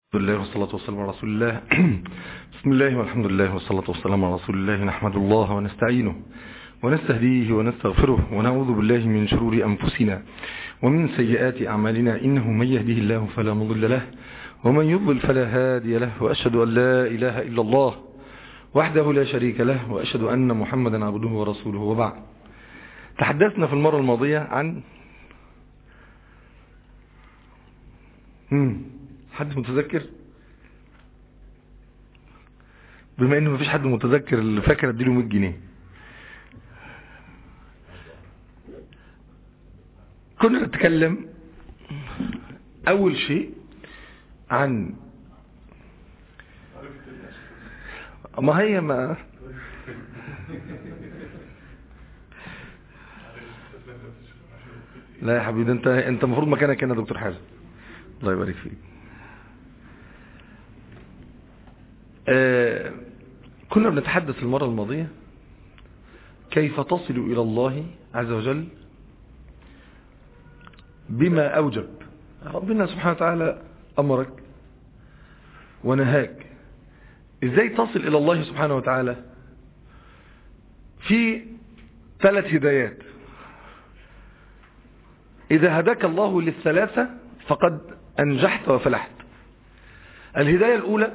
بسم الله والصلاة والسلام على رسول الله بسم الله والحمد لله والصلاة والسلام على رسول الله نحمد الله ونستعينه ونستهديه ونستغفره ونعوذ بالله من شرور أنفسنا ومن سيئات أعمالنا إنه من يهده الله فلا مضل له ومن يضلل فلا هادي له وأشهد أن لا إله إلا الله وحده لا شريك له وأشهد أن محمدا عبده ورسوله وبعد تحدثنا في المرة الماضية عن مم. حد متذكر بما انه مفيش حد متذكر اللي فاكر اديله 100 جنيه كنا نتكلم اول شيء عن ما هي ما لا يا حبيبي انت انت المفروض مكانك هنا يا دكتور حازم الله يبارك فيك آه كنا بنتحدث المرة الماضية كيف تصل إلى الله عز وجل بما أوجب ربنا سبحانه وتعالى أمرك ونهاك إزاي تصل إلى الله سبحانه وتعالى في ثلاث هدايات إذا هداك الله للثلاثة فقد أنجحت وفلحت الهداية الأولى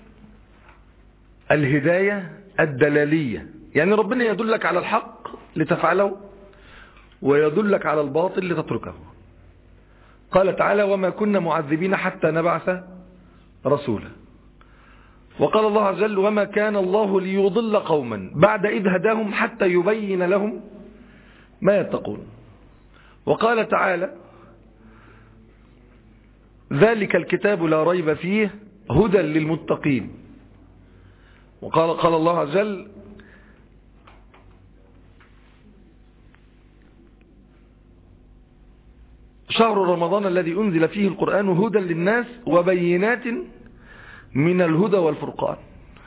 الهداية الدلالية يعني ربنا يدلك على الحق لتفعله ويدلك على الباطل لتتركه قال تعالى وما كنا معذبين حتى نبعث رسولا وقال الله عز وجل وما كان الله ليضل قوما بعد إذ هداهم حتى يبين لهم ما يتقون وقال تعالى ذلك الكتاب لا ريب فيه هدى للمتقين وقال قال الله عز وجل شهر رمضان الذي أنزل فيه القرآن هدى للناس وبينات من الهدى والفرقان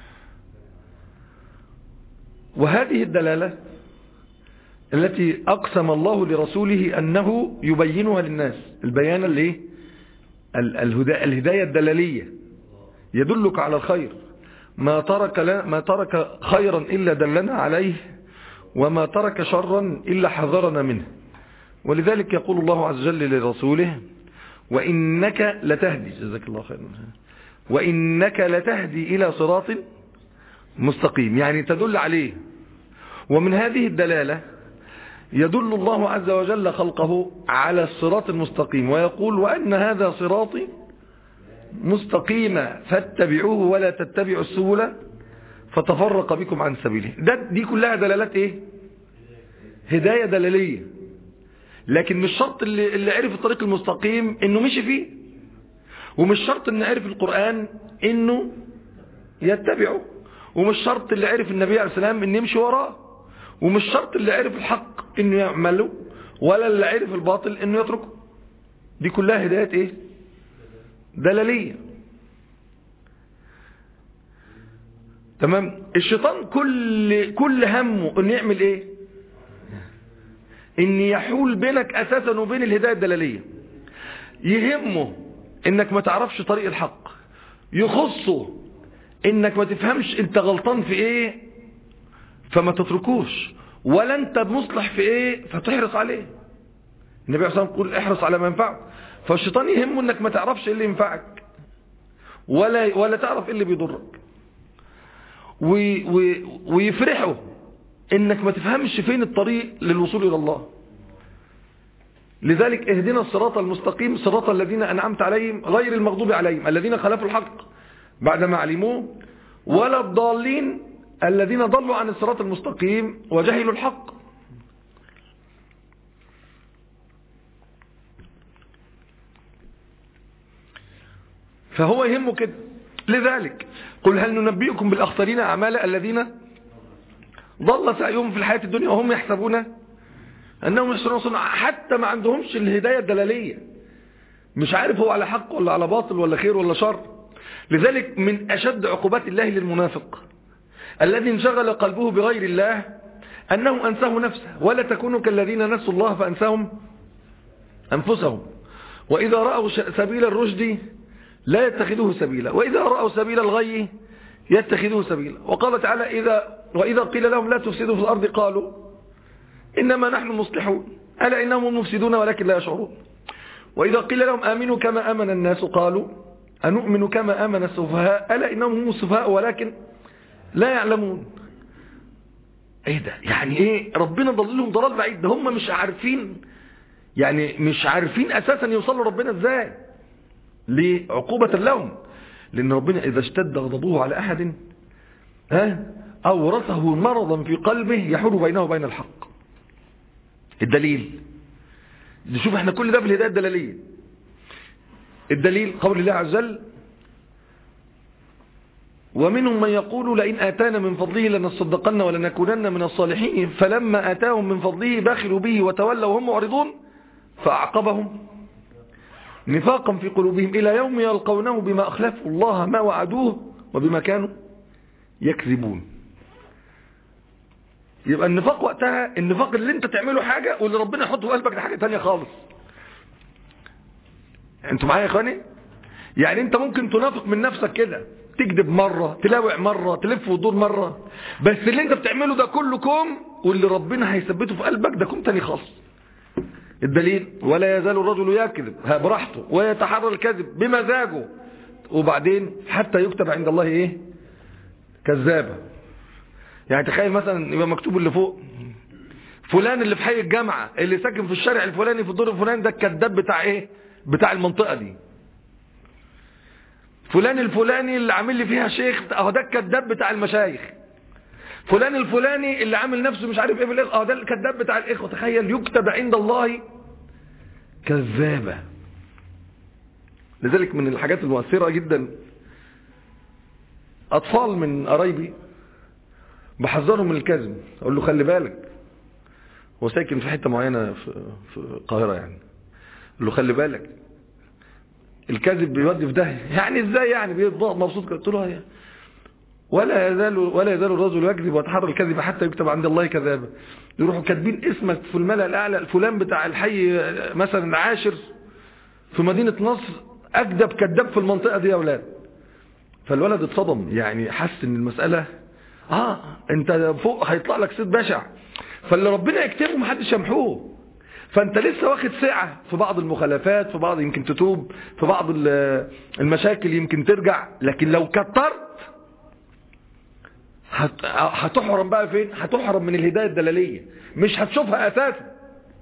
وهذه الدلالة التي أقسم الله لرسوله أنه يبينها للناس البيان اللي الهداية الدلالية يدلك على الخير ما ترك ما ترك خيرا إلا دلنا عليه وما ترك شرا إلا حذرنا منه ولذلك يقول الله عز وجل لرسوله وإنك لتهدي جزاك الله خيرا وإنك لتهدي إلى صراط مستقيم يعني تدل عليه ومن هذه الدلالة يدل الله عز وجل خلقه على الصراط المستقيم ويقول وأن هذا صراطي مستقيمة فاتبعوه ولا تتبعوا السبل فتفرق بكم عن سبيله ده دي كلها دلالات ايه هداية دلالية لكن مش شرط اللي, اللي عرف الطريق المستقيم انه مشي فيه ومش شرط ان عرف القرآن انه يتبعه ومش شرط اللي عرف النبي عليه السلام انه يمشي وراه ومش شرط اللي عرف الحق انه يعمله ولا اللي عرف الباطل انه يتركه دي كلها هدايات ايه دلالية تمام الشيطان كل كل همه انه يعمل ايه ان يحول بينك اساسا وبين الهداية الدلالية يهمه انك ما تعرفش طريق الحق يخصه انك ما تفهمش انت غلطان في ايه فما تتركوش ولا انت مصلح في ايه فتحرص عليه النبي عليه الصلاة والسلام يقول احرص على ما ينفعك فالشيطان يهمه انك ما تعرفش ايه اللي ينفعك ولا ولا تعرف ايه اللي بيضرك وي وي ويفرحه انك ما تفهمش فين الطريق للوصول الى الله لذلك اهدنا الصراط المستقيم صراط الذين انعمت عليهم غير المغضوب عليهم الذين خلفوا الحق بعدما علموه ولا الضالين الذين ضلوا عن الصراط المستقيم وجهلوا الحق فهو يهمه كده لذلك قل هل ننبئكم بالأخسرين أعمالا الذين ضل سعيهم في الحياة الدنيا وهم يحسبون أنهم يحسنون صنع حتى ما عندهمش الهداية الدلالية مش عارف هو على حق ولا على باطل ولا خير ولا شر لذلك من أشد عقوبات الله للمنافق الذي انشغل قلبه بغير الله أنه أنساه نفسه ولا تكونوا كالذين نسوا الله فأنساهم أنفسهم وإذا رأوا سبيل الرشد لا يتخذوه سبيلا وإذا رأوا سبيل الغي يتخذوه سبيلا وقال تعالى إذا وإذا قيل لهم لا تفسدوا في الأرض قالوا إنما نحن مصلحون ألا إنهم المفسدون ولكن لا يشعرون وإذا قيل لهم آمنوا كما آمن الناس قالوا أنؤمن كما آمن السفهاء ألا إنهم هم السفهاء ولكن لا يعلمون ايه ده يعني ايه ربنا ضللهم ضلال بعيد ده هم مش عارفين يعني مش عارفين اساسا يوصلوا ربنا ازاي ليه عقوبة لهم لان ربنا اذا اشتد غضبه على احد ها اورثه مرضا في قلبه يحول بينه وبين الحق الدليل شوف احنا كل ده في الهداية الدلالية الدليل قول الله عز وجل ومنهم من يقول لئن آتانا من فضله لنصدقن ولنكونن من الصالحين فلما آتاهم من فضله بخلوا به وتولوا وهم معرضون فأعقبهم نفاقا في قلوبهم إلى يوم يلقونه بما أخلفوا الله ما وعدوه وبما كانوا يكذبون يبقى النفاق وقتها النفاق اللي انت تعمله حاجة واللي ربنا يحطه في قلبك ده حاجة تانية خالص انتوا معايا يا اخواني يعني انت ممكن تنافق من نفسك كده تكذب مرة تلاوع مرة تلف وتدور مرة بس اللي انت بتعمله ده كله كوم واللي ربنا هيثبته في قلبك ده كوم تاني خالص الدليل ولا يزال الرجل يكذب براحته ويتحرى الكذب بمزاجه وبعدين حتى يكتب عند الله ايه كذابة يعني تخيل مثلا يبقى مكتوب اللي فوق فلان اللي في حي الجامعة اللي ساكن في الشارع الفلاني في الدور الفلاني ده الكذاب بتاع ايه بتاع المنطقة دي فلان الفلاني اللي عامل لي فيها شيخ اهو ده الكذاب بتاع المشايخ فلان الفلاني اللي عامل نفسه مش عارف ايه في الاخوه اهو ده الكذاب بتاع الاخوه تخيل يكتب عند الله كذابه لذلك من الحاجات المؤثره جدا اطفال من قرايبي بحذرهم من الكذب اقول له خلي بالك هو ساكن في حته معينه في في القاهره يعني اقول له خلي بالك الكذب بيودي في داهيه يعني ازاي يعني بيضغط مبسوط كده قلت له يعني ولا يزال ولا يزال الرجل يكذب ويتحرى الكذب حتى يكتب عند الله كذابا يروحوا كاتبين اسمك في الملأ الاعلى الفلان بتاع الحي مثلا العاشر في مدينة نصر اكذب كذاب في المنطقة دي يا اولاد فالولد اتصدم يعني حس ان المسألة اه انت فوق هيطلع لك صيت بشع فاللي ربنا يكتبه محدش يمحوه فانت لسه واخد سعة في بعض المخالفات في بعض يمكن تتوب في بعض المشاكل يمكن ترجع لكن لو كترت هتحرم بقى فين هتحرم من الهداية الدلالية مش هتشوفها اساسا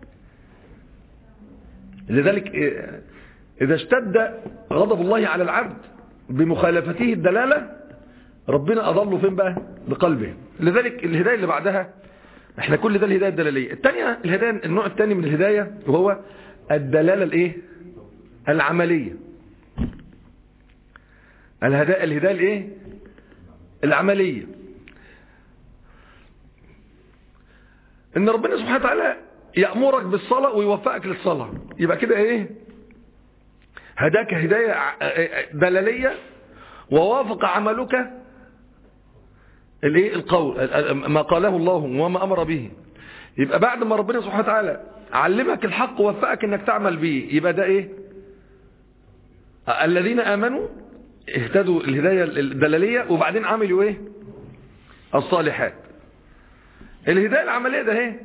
لذلك اذا اشتد غضب الله على العبد بمخالفته الدلالة ربنا اضله فين بقى بقلبه لذلك الهداية اللي بعدها احنا كل ده الهداية الدلالية الثانية الهداية النوع الثاني من الهداية وهو الدلالة الايه العملية الهداية الهداية الايه العملية ان ربنا سبحانه وتعالى يأمرك بالصلاة ويوفقك للصلاة يبقى كده ايه هداك هداية دلالية ووافق عملك الايه القول ما قاله الله وما امر به يبقى بعد ما ربنا سبحانه وتعالى علمك الحق ووفقك انك تعمل به يبقى ده ايه الذين امنوا اهتدوا الهداية الدلالية وبعدين عملوا ايه الصالحات الهداية العملية ده ايه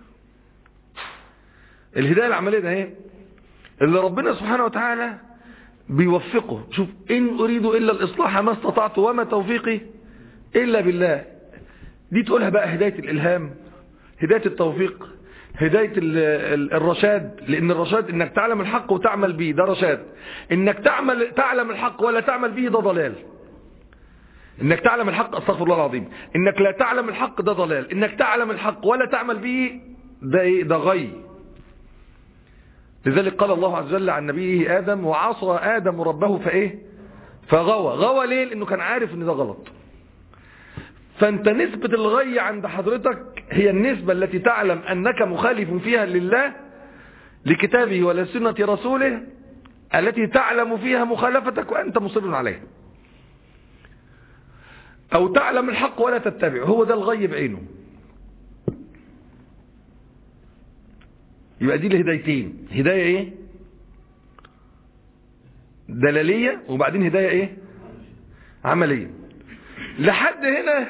الهداية العملية ده ايه اللي ربنا سبحانه وتعالى بيوفقه شوف ان اريد الا الاصلاح ما استطعت وما توفيقي إلا بالله دي تقولها بقى هداية الإلهام هداية التوفيق هداية الرشاد لأن الرشاد إنك تعلم الحق وتعمل به ده رشاد إنك تعمل تعلم الحق ولا تعمل به ده ضلال إنك تعلم الحق أستغفر الله العظيم إنك لا تعلم الحق ده ضلال إنك تعلم الحق ولا تعمل به ده إيه ده غي لذلك قال الله عز وجل عن نبيه آدم وعصى آدم ربه فإيه فغوى غوى ليه لأنه كان عارف إن ده غلط فانت نسبة الغي عند حضرتك هي النسبة التي تعلم انك مخالف فيها لله لكتابه ولسنة رسوله التي تعلم فيها مخالفتك وانت مصر عليها او تعلم الحق ولا تتبع هو ده الغي بعينه يبقى دي الهدايتين هداية ايه دلالية وبعدين هداية ايه عملية لحد هنا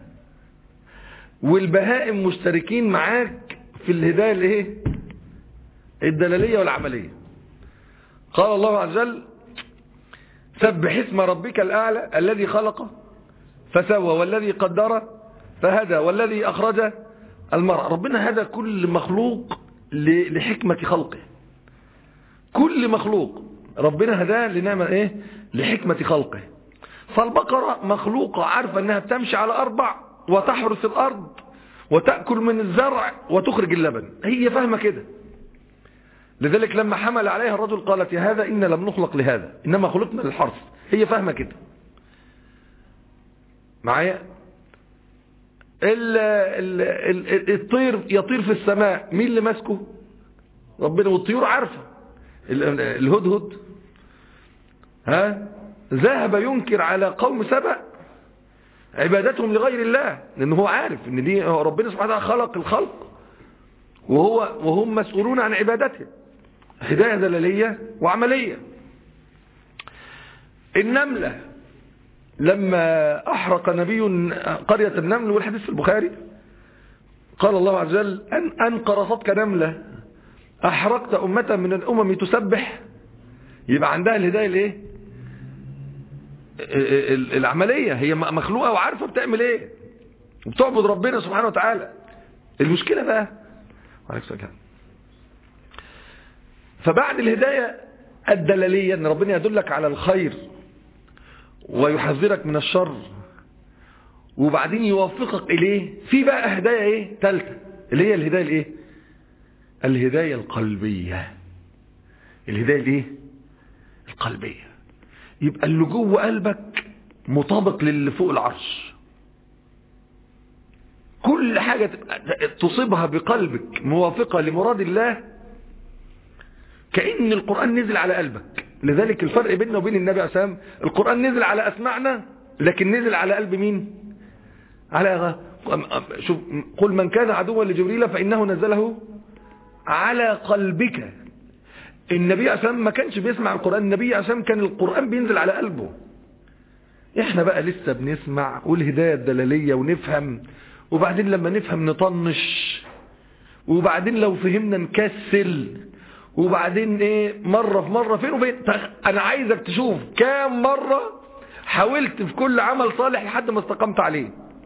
والبهائم مشتركين معاك في الهداية الايه الدلالية والعملية قال الله عز وجل سبح اسم ربك الأعلى الذي خلق فسوى والذي قدر فهدى والذي أخرج المرأة ربنا هدى كل مخلوق لحكمة خلقه كل مخلوق ربنا هداه لنعمة ايه لحكمة خلقه فالبقرة مخلوقة عارفة انها بتمشي على اربع وتحرس الارض وتأكل من الزرع وتخرج اللبن هي فاهمة كده لذلك لما حمل عليها الرجل قالت يا هذا إن لم نخلق لهذا إنما خلقنا للحرث هي فاهمة كده معايا ال ال ال الطير يطير في السماء مين اللي ماسكه ربنا والطيور عارفة الهدهد ها ذهب ينكر على قوم سبأ عبادتهم لغير الله لأنه هو عارف ان دي ربنا سبحانه وتعالى خلق الخلق وهو وهم مسؤولون عن عبادته هداية دلالية وعملية النملة لما أحرق نبي قرية النمل والحديث في البخاري قال الله عز وجل أن, أن قرصتك نملة أحرقت أمة من الأمم تسبح يبقى عندها الهداية الايه العملية هي مخلوقة وعارفة بتعمل ايه وبتعبد ربنا سبحانه وتعالى المشكلة بقى عليك سلام فبعد الهداية الدلالية ان ربنا يدلك على الخير ويحذرك من الشر وبعدين يوفقك اليه في بقى هداية ايه ثالثه اللي هي الهداية الايه الهداية القلبية الهداية الايه القلبية يبقى اللي جوه قلبك مطابق للي فوق العرش كل حاجة تصيبها بقلبك موافقة لمراد الله كأن القرآن نزل على قلبك لذلك الفرق بيننا وبين النبي عليه السلام القرآن نزل على أسمعنا لكن نزل على قلب مين على شوف قل من كان عدوا لجبريل فإنه نزله على قلبك النبي عليه السلام ما كانش بيسمع القرآن النبي عليه السلام كان القرآن بينزل على قلبه احنا بقى لسه بنسمع والهداية الدلالية ونفهم وبعدين لما نفهم نطنش وبعدين لو فهمنا نكسل وبعدين ايه مرة في مرة فين وفين انا عايزك تشوف كام مرة حاولت في كل عمل صالح لحد ما استقمت عليه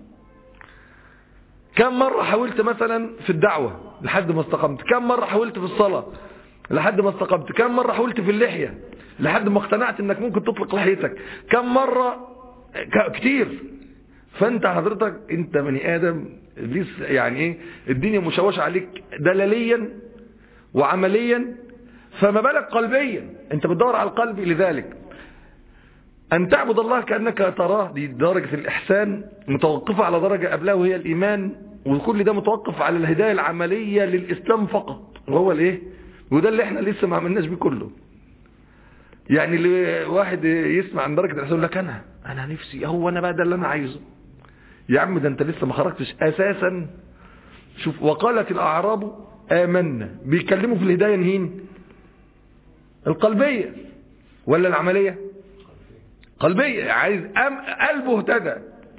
كم مرة حاولت مثلا في الدعوة لحد ما استقمت كم مرة حاولت في الصلاة لحد ما استقمت كم مرة حاولت في اللحية لحد ما اقتنعت انك ممكن تطلق لحيتك كم مرة كتير فانت حضرتك انت بني ادم لسه يعني ايه الدنيا مشوشة عليك دلاليا وعمليا فما بالك قلبيا انت بتدور على القلب لذلك ان تعبد الله كأنك تراه دي درجة الاحسان متوقفة على درجة قبلها وهي الايمان وكل ده متوقف على الهداية العملية للاسلام فقط وهو الايه وده اللي احنا لسه ما عملناش بيه كله يعني اللي واحد يسمع عن درجة الاحسان يقول لك انا انا نفسي هو انا بقى ده اللي انا عايزه يا عم ده انت لسه ما خرجتش اساسا شوف وقالت الاعراب آمنا بيتكلموا في الهداية نهين القلبية ولا العملية قلبية عايز أم قلبه اهتدى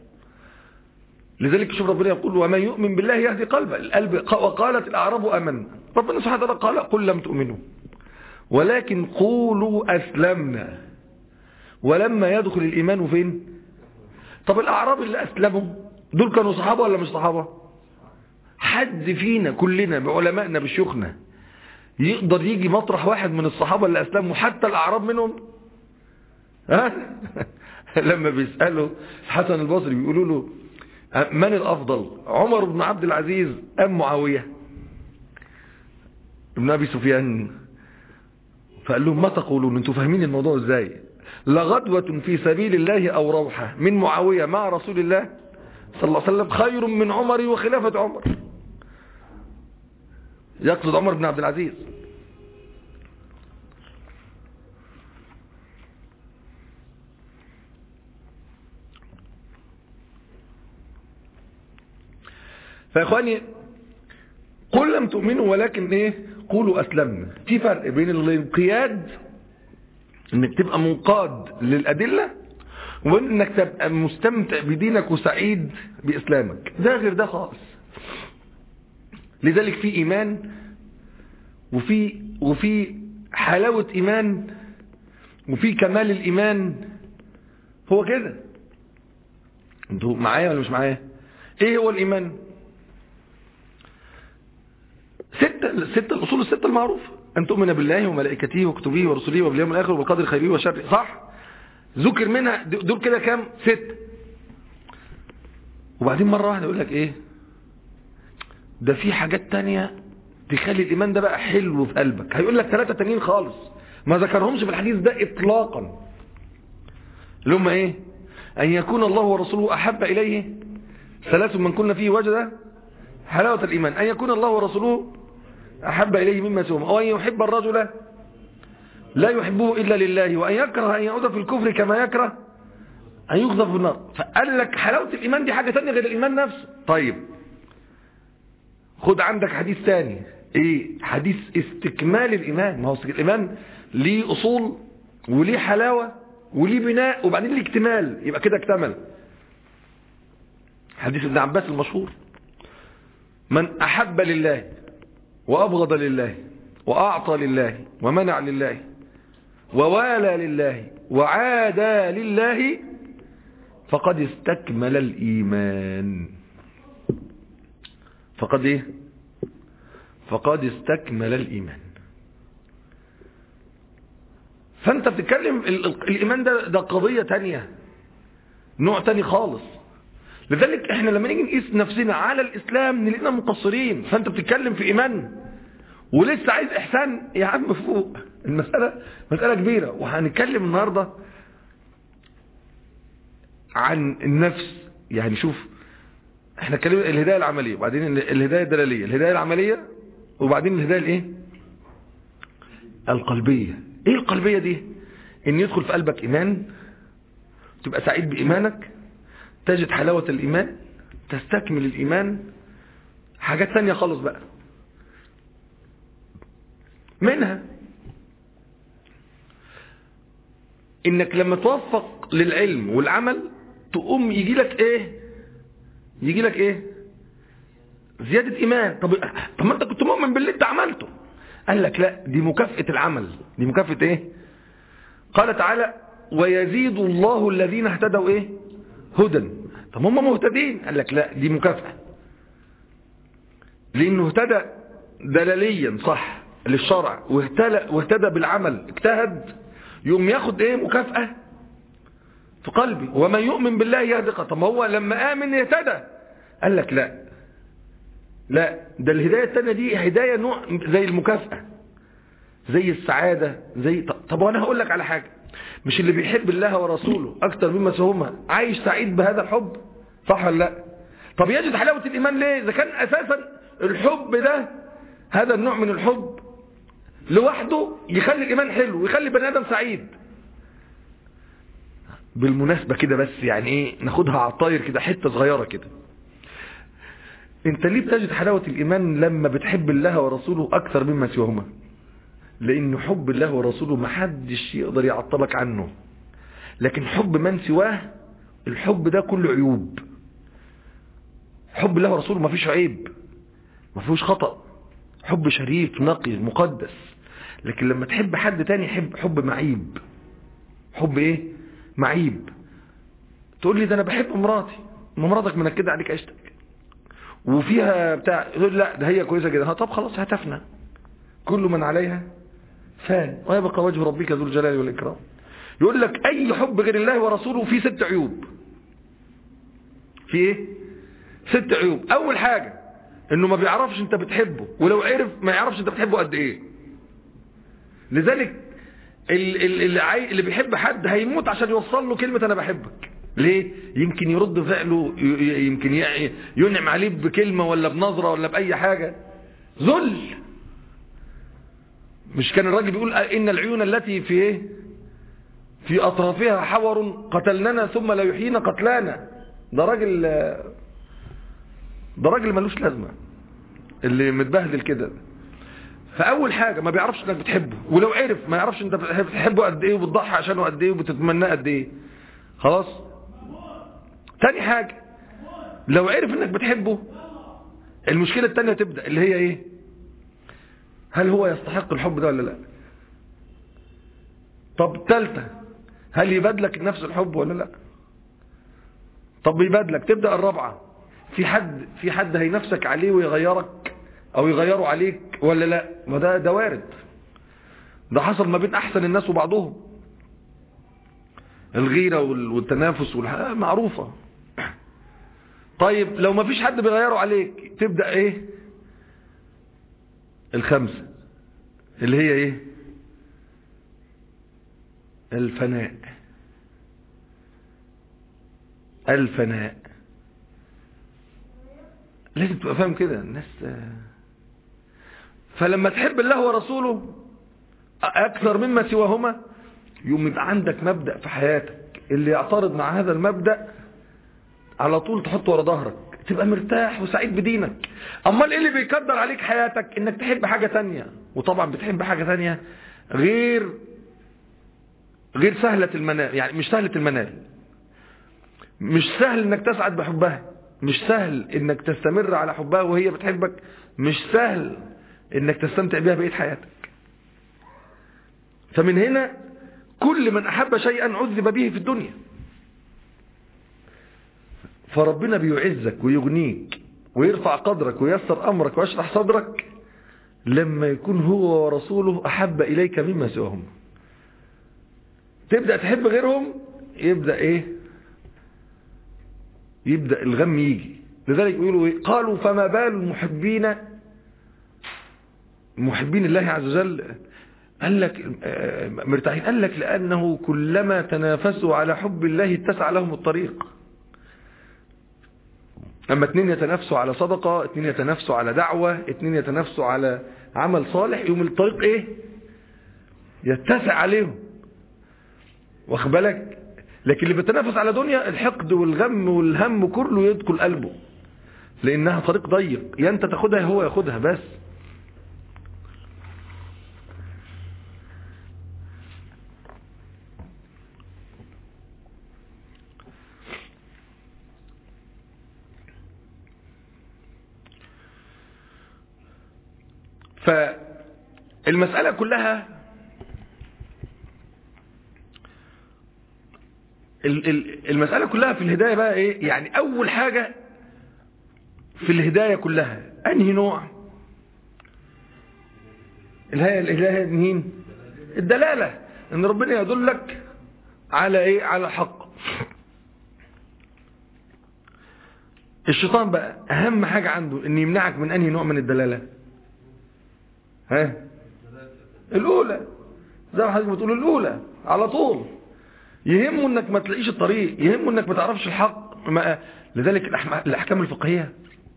لذلك شوف ربنا يقول وما يؤمن بالله يهدي قلبه القلب وقالت الأعراب آمنا ربنا سبحانه وتعالى قال قل لم تؤمنوا ولكن قولوا أسلمنا ولما يدخل الإيمان فين طب الأعراب اللي أسلموا دول كانوا صحابة ولا مش صحابة حد فينا كلنا بعلمائنا بشيوخنا يقدر يجي مطرح واحد من الصحابة اللي أسلموا حتى الأعراب منهم ها لما بيسألوا حسن البصري بيقولوا له من الأفضل عمر بن عبد العزيز أم معاوية ابن أبي سفيان فقال لهم ما تقولون انتوا فاهمين الموضوع ازاي لغدوة في سبيل الله أو روحة من معاوية مع رسول الله صلى الله عليه وسلم خير من عمر وخلافة عمر يقصد عمر بن عبد العزيز فيا اخواني قل لم تؤمنوا ولكن ايه قولوا اسلمنا في فرق بين الانقياد انك تبقى منقاد للأدلة وانك تبقى مستمتع بدينك وسعيد بإسلامك ده غير ده خالص لذلك في إيمان وفي وفي حلاوة إيمان وفي كمال الإيمان هو كده انتوا معايا ولا مش معايا ايه هو الإيمان ستة ستة الأصول الستة المعروفة أن تؤمن بالله وملائكته وكتبه ورسله وباليوم الآخر وبالقدر خيره وشره صح ذكر منها دول كده كام ست وبعدين مرة واحدة يقول لك ايه ده في حاجات تانية تخلي الإيمان ده بقى حلو في قلبك هيقول لك ثلاثة تانيين خالص ما ذكرهمش في الحديث ده إطلاقا اللي هم ايه أن يكون الله ورسوله أحب إليه ثلاث من كنا فيه وجد حلاوة الإيمان أن يكون الله ورسوله أحب إليه مما سوما وأن يحب الرجل لا يحبه إلا لله وأن يكره أن يعود في الكفر كما يكره أن يقذف في النار فقال لك حلاوة الإيمان دي حاجة ثانيه غير الإيمان نفسه طيب خد عندك حديث ثاني ايه حديث استكمال الإيمان ما هو الإيمان ليه أصول وليه حلاوة وليه بناء وبعدين ليه اكتمال يبقى كده اكتمل حديث ابن عباس المشهور من أحب لله وأبغض لله وأعطى لله ومنع لله ووالى لله وعادى لله فقد استكمل الإيمان فقد ايه فقد استكمل الإيمان فانت بتتكلم الإيمان ده, ده قضية تانية نوع تاني خالص لذلك احنا لما نيجي نقيس نفسنا على الإسلام نلاقينا مقصرين فانت بتتكلم في إيمان ولسه عايز إحسان يا عم فوق المسألة مسألة كبيرة وهنتكلم النهاردة عن النفس يعني شوف احنا اتكلمنا الهداية العملية وبعدين الهداية الدلالية الهداية العملية وبعدين الهداية الايه القلبية ايه القلبية دي ان يدخل في قلبك ايمان تبقى سعيد بايمانك تجد حلاوة الايمان تستكمل الايمان حاجات تانية خالص بقى منها انك لما توفق للعلم والعمل تقوم يجي لك ايه يجي لك ايه زيادة ايمان طب طب ما انت كنت مؤمن باللي انت عملته قال لك لا دي مكافأة العمل دي مكافأة ايه قال تعالى ويزيد الله الذين اهتدوا ايه هدى طب هم مهتدين قال لك لا دي مكافأة لانه اهتدى دلاليا صح للشرع واهتدى, واهتدى بالعمل اجتهد يقوم ياخد ايه مكافأة في قلبي ومن يؤمن بالله يهدي طب هو لما آمن يهتدى قال لك لا لا ده الهداية التانية دي هداية نوع زي المكافأة زي السعادة زي طب وانا هقول لك على حاجة مش اللي بيحب الله ورسوله اكتر مما سهمها عايش سعيد بهذا الحب صح ولا لا طب يجد حلاوة الايمان ليه اذا كان اساسا الحب ده هذا النوع من الحب لوحده يخلي الايمان حلو ويخلي بني ادم سعيد بالمناسبة كده بس يعني ايه ناخدها على الطاير كده حتة صغيرة كده انت ليه بتجد حلاوة الايمان لما بتحب الله ورسوله اكثر مما سواهما لان حب الله ورسوله محدش يقدر يعطلك عنه لكن حب من سواه الحب ده كله عيوب حب الله ورسوله ما فيش عيب ما فيهوش خطأ حب شريف نقي مقدس لكن لما تحب حد تاني حب حب معيب حب ايه معيب تقول لي ده انا بحب مراتي ما مراتك منكده عليك عيشتك وفيها بتاع تقول لا ده هي كويسه كده طب خلاص هتفنى كل من عليها فان ويبقى وجه ربك ذو الجلال والاكرام يقول لك اي حب غير الله ورسوله فيه ست عيوب في ايه ست عيوب اول حاجه انه ما بيعرفش انت بتحبه ولو عرف ما يعرفش انت بتحبه قد ايه لذلك اللي, اللي بيحب حد هيموت عشان يوصل له كلمة انا بحبك ليه يمكن يرد فعله يمكن ينعم عليه بكلمة ولا بنظرة ولا بأي حاجة ذل مش كان الراجل بيقول ان العيون التي في ايه في اطرافها حور قتلننا ثم لا يحيينا قتلانا ده راجل ده راجل ملوش لازمة اللي متبهدل كده فاول حاجه ما بيعرفش انك بتحبه ولو عرف ما يعرفش انت بتحبه قد ايه وبتضحي عشانه قد ايه وبتتمناه قد ايه خلاص تاني حاجه لو عرف انك بتحبه المشكله التانيه تبدا اللي هي ايه هل هو يستحق الحب ده ولا لا طب الثالثه هل يبادلك نفس الحب ولا لا طب يبادلك تبدا الرابعه في حد في حد هينفسك عليه ويغيرك او يغيروا عليك ولا لا ما ده ده وارد ده حصل ما بين احسن الناس وبعضهم الغيرة والتنافس والحقيقة معروفة طيب لو ما فيش حد بيغيروا عليك تبدأ ايه الخمسة اللي هي ايه الفناء الفناء لازم تبقى فاهم كده الناس فلما تحب الله ورسوله أكثر مما سواهما يوم يبقى عندك مبدأ في حياتك اللي يعترض مع هذا المبدأ على طول تحطه ورا ظهرك تبقى مرتاح وسعيد بدينك امال ايه اللي بيقدر عليك حياتك انك تحب حاجة تانية وطبعا بتحب حاجة تانية غير غير سهلة المنال يعني مش سهلة المنال مش سهل انك تسعد بحبها مش سهل انك تستمر على حبها وهي بتحبك مش سهل انك تستمتع بها بقية حياتك فمن هنا كل من احب شيئا عذب به في الدنيا فربنا بيعزك ويغنيك ويرفع قدرك ويسر امرك ويشرح صدرك لما يكون هو ورسوله احب اليك مما سواهم تبدأ تحب غيرهم يبدأ ايه يبدأ الغم يجي لذلك يقولوا ايه قالوا فما بال المحبين محبين الله عز وجل قال لك مرتاحين قال لك لأنه كلما تنافسوا على حب الله اتسع لهم الطريق أما اتنين يتنافسوا على صدقة اتنين يتنافسوا على دعوة اتنين يتنافسوا على عمل صالح يوم الطريق ايه يتسع عليهم واخد بالك لكن اللي بيتنافس على دنيا الحقد والغم والهم كله يدخل قلبه لانها طريق ضيق يا انت تاخدها هو ياخدها بس فالمسألة كلها المسألة كلها في الهداية بقى ايه يعني اول حاجة في الهداية كلها انهي نوع الهداية الهداية مين الدلالة ان ربنا يدلك على ايه على الحق الشيطان بقى اهم حاجة عنده ان يمنعك من انهي نوع من الدلالة ها الاولى زي ما حضرتك بتقول الاولى على طول يهمه انك ما تلاقيش الطريق يهمه انك ما تعرفش الحق ما لذلك الاحكام الفقهية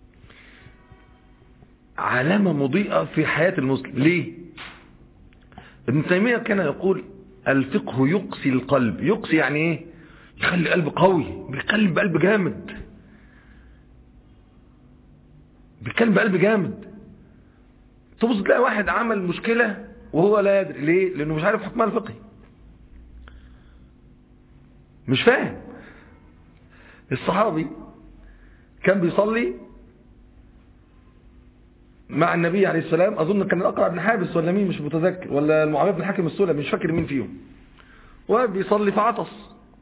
علامة مضيئة في حياة المسلم ليه ابن تيمية كان يقول الفقه يقسي القلب يقسي يعني ايه يخلي قلب قوي بيقلب بقلب جامد بيتكلم بقلب جامد تبص تلاقي واحد عمل مشكلة وهو لا يدري ليه لانه مش عارف حكمها الفقهي مش فاهم الصحابي كان بيصلي مع النبي عليه السلام اظن كان الاقرع بن حابس ولا مين مش متذكر ولا المعاويه بن حاكم السلمي مش فاكر مين فيهم وبيصلي فعطس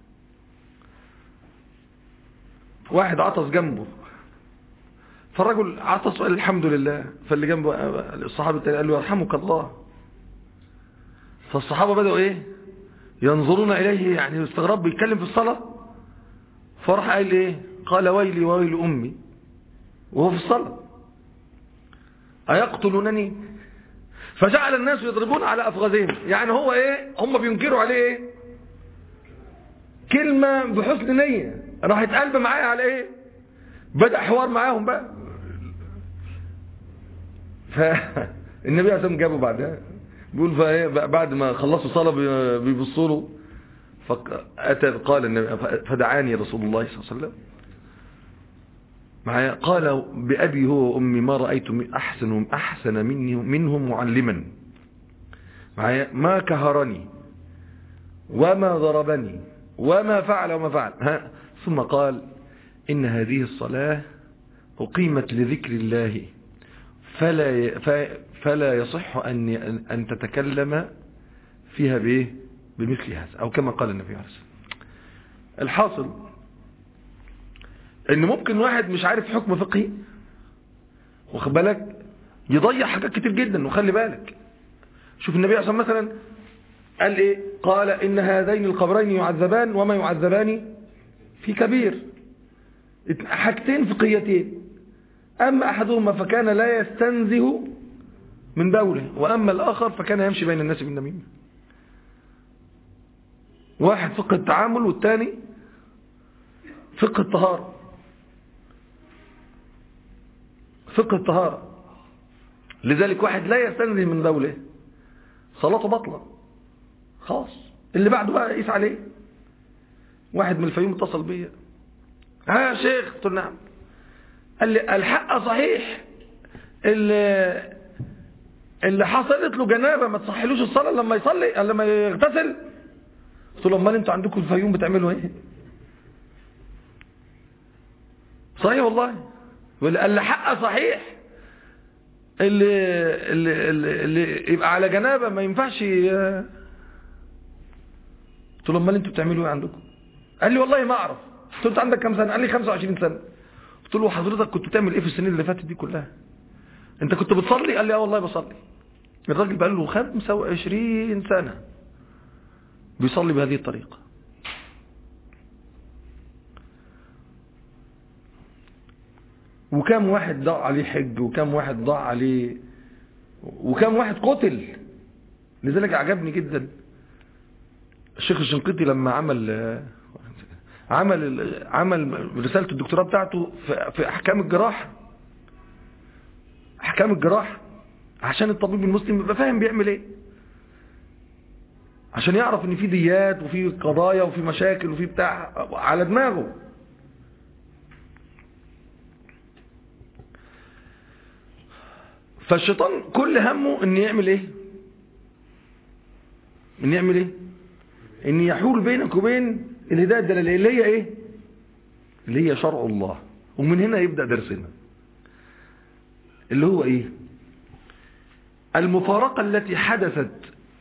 واحد عطس جنبه فالرجل عطس وقال الحمد لله فاللي جنبه الصحابي التاني قال له يرحمك الله فالصحابه بدأوا ايه ينظرون اليه يعني استغرب بيتكلم في الصلاة فراح قال ايه قال ويلي وويل امي وهو في الصلاة ايقتلونني فجعل الناس يضربون على افغازهم يعني هو ايه هم بينكروا عليه ايه كلمة بحسن نية راحت قلب معايا على ايه بدأ حوار معاهم بقى فالنبي عليه الصلاة جابه بعدها بيقول بعد ما خلصوا صلاة بيبصوا له فأتى قال النبي فدعاني رسول الله صلى الله عليه وسلم معايا قال بأبي هو وأمي ما رأيت أحسن أحسن مني منهم معلما معايا ما كهرني وما ضربني وما فعل وما فعل ها ثم قال إن هذه الصلاة أقيمت لذكر الله فلا فلا يصح أن أن تتكلم فيها بإيه بمثل هذا أو كما قال النبي عليه الصلاة الحاصل ان ممكن واحد مش عارف حكم فقهي واخد بالك يضيع حاجات كتير جدا وخلي بالك شوف النبي عليه الصلاه مثلا قال ايه قال ان هذين القبرين يعذبان وما يعذبان في كبير حاجتين فقهيتين اما احدهما فكان لا يستنزه من بوله واما الاخر فكان يمشي بين الناس بالنميمه واحد فقه التعامل والثاني فقه الطهاره فقه الطهارة لذلك واحد لا يستنزه من بوله صلاته بطلة خلاص اللي بعده بقى قيس عليه واحد من الفيوم اتصل بيا ها يا شيخ قلت له نعم قال لي الحق صحيح اللي اللي حصلت له جنابه ما تصحلوش الصلاه لما يصلي لما يغتسل قلت له امال انتوا عندكم الفيوم بتعملوا ايه صحيح والله اللي حق صحيح اللي, اللي, اللي, اللي يبقى على جنابه ما ينفعش قلت له امال انتوا بتعملوا ايه عندكم قال لي والله ما اعرف قلت له انت عندك كام سنه قال لي 25 سنه قلت له حضرتك كنت بتعمل ايه في السنين اللي فاتت دي كلها انت كنت بتصلي قال لي اه والله بصلي الراجل بقى له 25 سنه بيصلي بهذه الطريقه وكم واحد ضاع عليه حج وكم واحد ضاع عليه وكم واحد قتل لذلك عجبني جدا الشيخ الشنقيطي لما عمل عمل عمل رسالة الدكتوراه بتاعته في احكام الجراح احكام الجراح عشان الطبيب المسلم يبقى فاهم بيعمل ايه عشان يعرف ان في ديات وفي قضايا وفي مشاكل وفي بتاع على دماغه فالشيطان كل همه ان يعمل ايه ان يعمل ايه ان يحول بينك وبين الهدايه الدلاليه اللي هي ايه اللي هي شرع الله ومن هنا يبدا درسنا اللي هو ايه المفارقه التي حدثت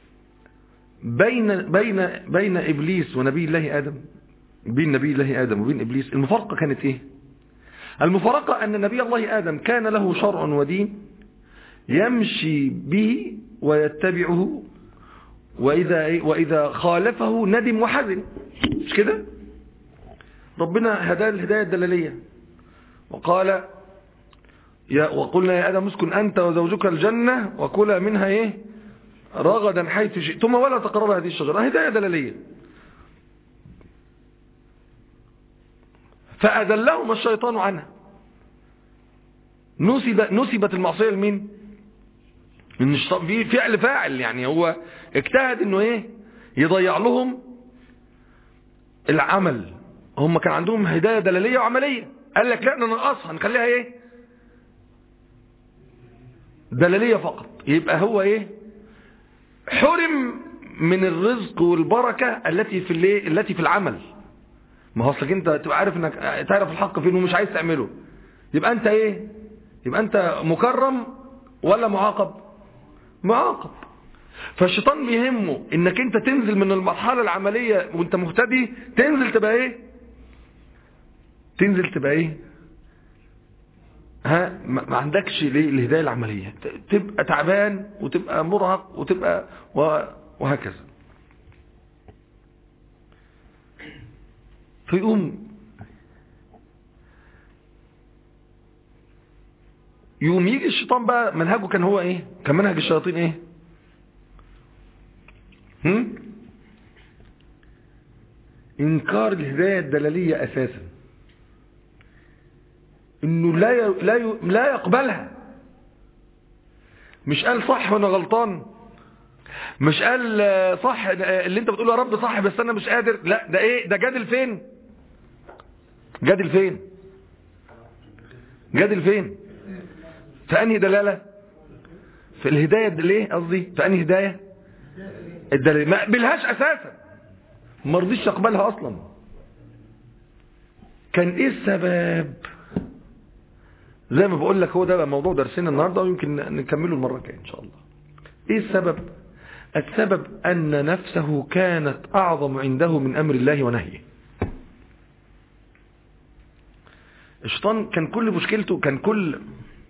بين بين بين ابليس ونبي الله ادم بين نبي الله ادم وبين ابليس المفارقه كانت ايه المفارقه ان نبي الله ادم كان له شرع ودين يمشي به ويتبعه وإذا, وإذا خالفه ندم وحزن مش كده ربنا هداه الهداية الدلالية وقال يا وقلنا يا آدم اسكن أنت وزوجك الجنة وكلا منها إيه رغدا حيث شئتما ولا تقربا هذه الشجرة هداية دلالية فأذلهم الشيطان عنها نسب نسبت المعصية لمين ان في فعل فاعل يعني هو اجتهد انه ايه يضيع لهم العمل هم كان عندهم هداية دلالية وعملية قال لك لا ننقصها نخليها ايه دلالية فقط يبقى هو ايه حرم من الرزق والبركة التي في الايه التي في العمل ما هو اصلك انت تبقى عارف انك تعرف الحق فين ومش عايز تعمله يبقى انت ايه يبقى انت مكرم ولا معاقب معاقب فالشيطان بيهمه انك انت تنزل من المرحلة العملية وانت مهتدي تنزل تبقى ايه تنزل تبقى ايه ها ما عندكش ليه الهداية العملية تبقى تعبان وتبقى مرهق وتبقى وهكذا فيقوم يقوم يجي الشيطان بقى منهجه كان هو ايه كان منهج الشياطين ايه هم؟ انكار الهداية الدلالية اساسا انه لا ي... لا ي... لا يقبلها مش قال صح وانا غلطان مش قال صح اللي انت بتقوله يا رب صح بس انا مش قادر لا ده ايه ده جادل فين جادل فين جادل فين في انهي دلالة في الهداية ليه قصدي في انهي هداية الدلالة ما قبلهاش اساسا ما رضيش اقبلها اصلا كان ايه السبب زي ما بقول لك هو ده بقى موضوع درسنا النهارده ويمكن نكمله المره الجايه ان شاء الله ايه السبب السبب ان نفسه كانت اعظم عنده من امر الله ونهيه الشيطان كان كل مشكلته كان كل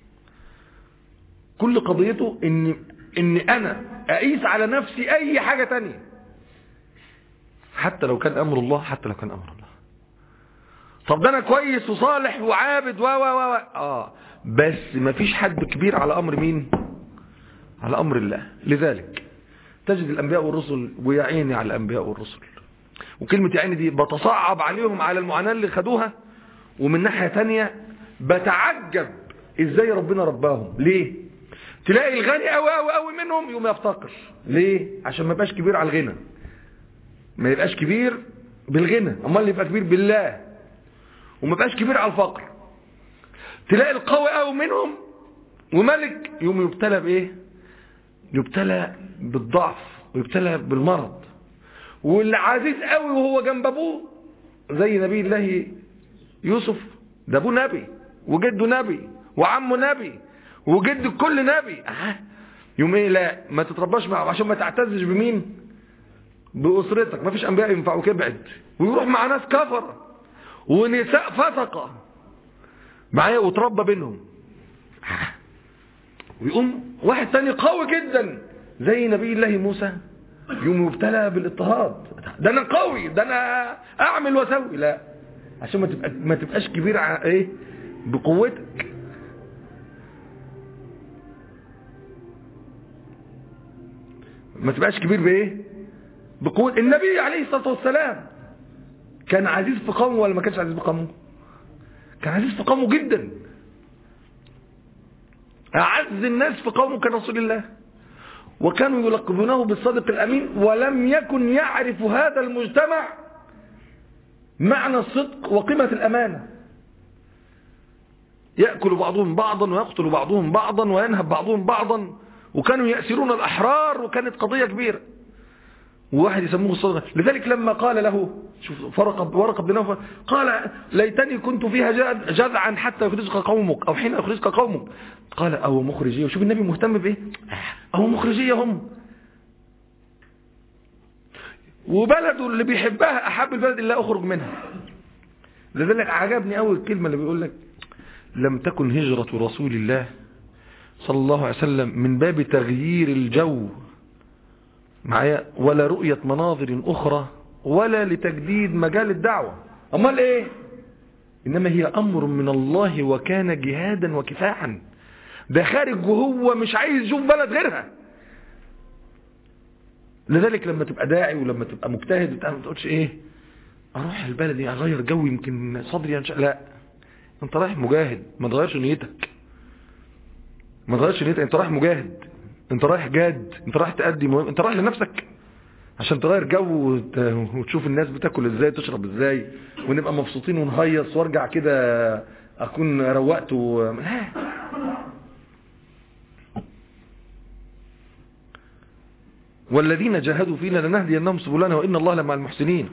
كل قضيته ان ان انا اقيس على نفسي اي حاجه تانية حتى لو كان امر الله حتى لو كان امر الله طب ده انا كويس وصالح وعابد و و و اه بس مفيش حد كبير على امر مين على امر الله لذلك تجد الانبياء والرسل ويعيني على الانبياء والرسل وكلمة يعيني دي بتصعب عليهم على المعاناة اللي خدوها ومن ناحية تانية بتعجب ازاي ربنا رباهم ليه تلاقي الغني قوي قوي قوي منهم يقوم يفتقر ليه عشان ما يبقاش كبير على الغنى ما يبقاش كبير بالغنى امال اللي يبقى كبير بالله وما يبقاش كبير على الفقر تلاقي القوي قوي منهم وملك يوم يبتلى بايه يبتلى بالضعف ويبتلى بالمرض واللي عزيز قوي وهو جنب ابوه زي نبي الله يوسف ده ابوه نبي وجده نبي وعمه نبي وجد كل نبي اه يوم ايه لا ما تترباش معه عشان ما تعتزش بمين باسرتك ما فيش انبياء ينفعوك ابعد ويروح مع ناس كفر ونساء فسقه معايا وتربى بينهم ويقوم واحد تاني قوي جدا زي نبي الله موسى يوم يبتلى بالاضطهاد ده انا قوي ده انا اعمل واسوي لا عشان ما تبقى ما تبقاش كبير على ايه بقوتك ما تبقاش كبير بايه بقوة النبي عليه الصلاة والسلام كان عزيز في قومه ولا ما كانش عزيز في قومه كان عزيز في قومه جدا أعز الناس في قومه كان رسول الله وكانوا يلقبونه بالصادق الأمين ولم يكن يعرف هذا المجتمع معنى الصدق وقيمة الأمانة يأكل بعضهم بعضا ويقتل بعضهم بعضا وينهب بعضهم بعضا وكانوا يأسرون الأحرار وكانت قضية كبيرة وواحد يسموه الصدق لذلك لما قال له شوف فرق ورقة بن نوفل قال ليتني كنت فيها جذعا حتى يخرجك قومك أو حين يخرجك قومك قال أو مخرجية وشوف النبي مهتم بإيه أو مخرجية هم وبلده اللي بيحبها أحب البلد اللي أخرج منها لذلك عجبني أول الكلمة اللي بيقول لك لم تكن هجرة رسول الله صلى الله عليه وسلم من باب تغيير الجو معايا ولا رؤية مناظر أخرى ولا لتجديد مجال الدعوة أمال إيه إنما هي أمر من الله وكان جهادا وكفاحا ده خارج وهو مش عايز يشوف بلد غيرها لذلك لما تبقى داعي ولما تبقى مجتهد ما تقولش ايه اروح البلد دي اغير جو يمكن صدري ينشأ لا انت رايح مجاهد ما تغيرش نيتك ما تغيرش نيتك انت رايح مجاهد انت رايح جاد انت رايح تأدي مهم انت رايح لنفسك عشان تغير جو وت... وتشوف الناس بتاكل ازاي تشرب ازاي ونبقى مبسوطين ونهيص وارجع كده اكون روقت و... لا والذين جاهدوا فينا لنهدينهم سبلنا وان الله لمع المحسنين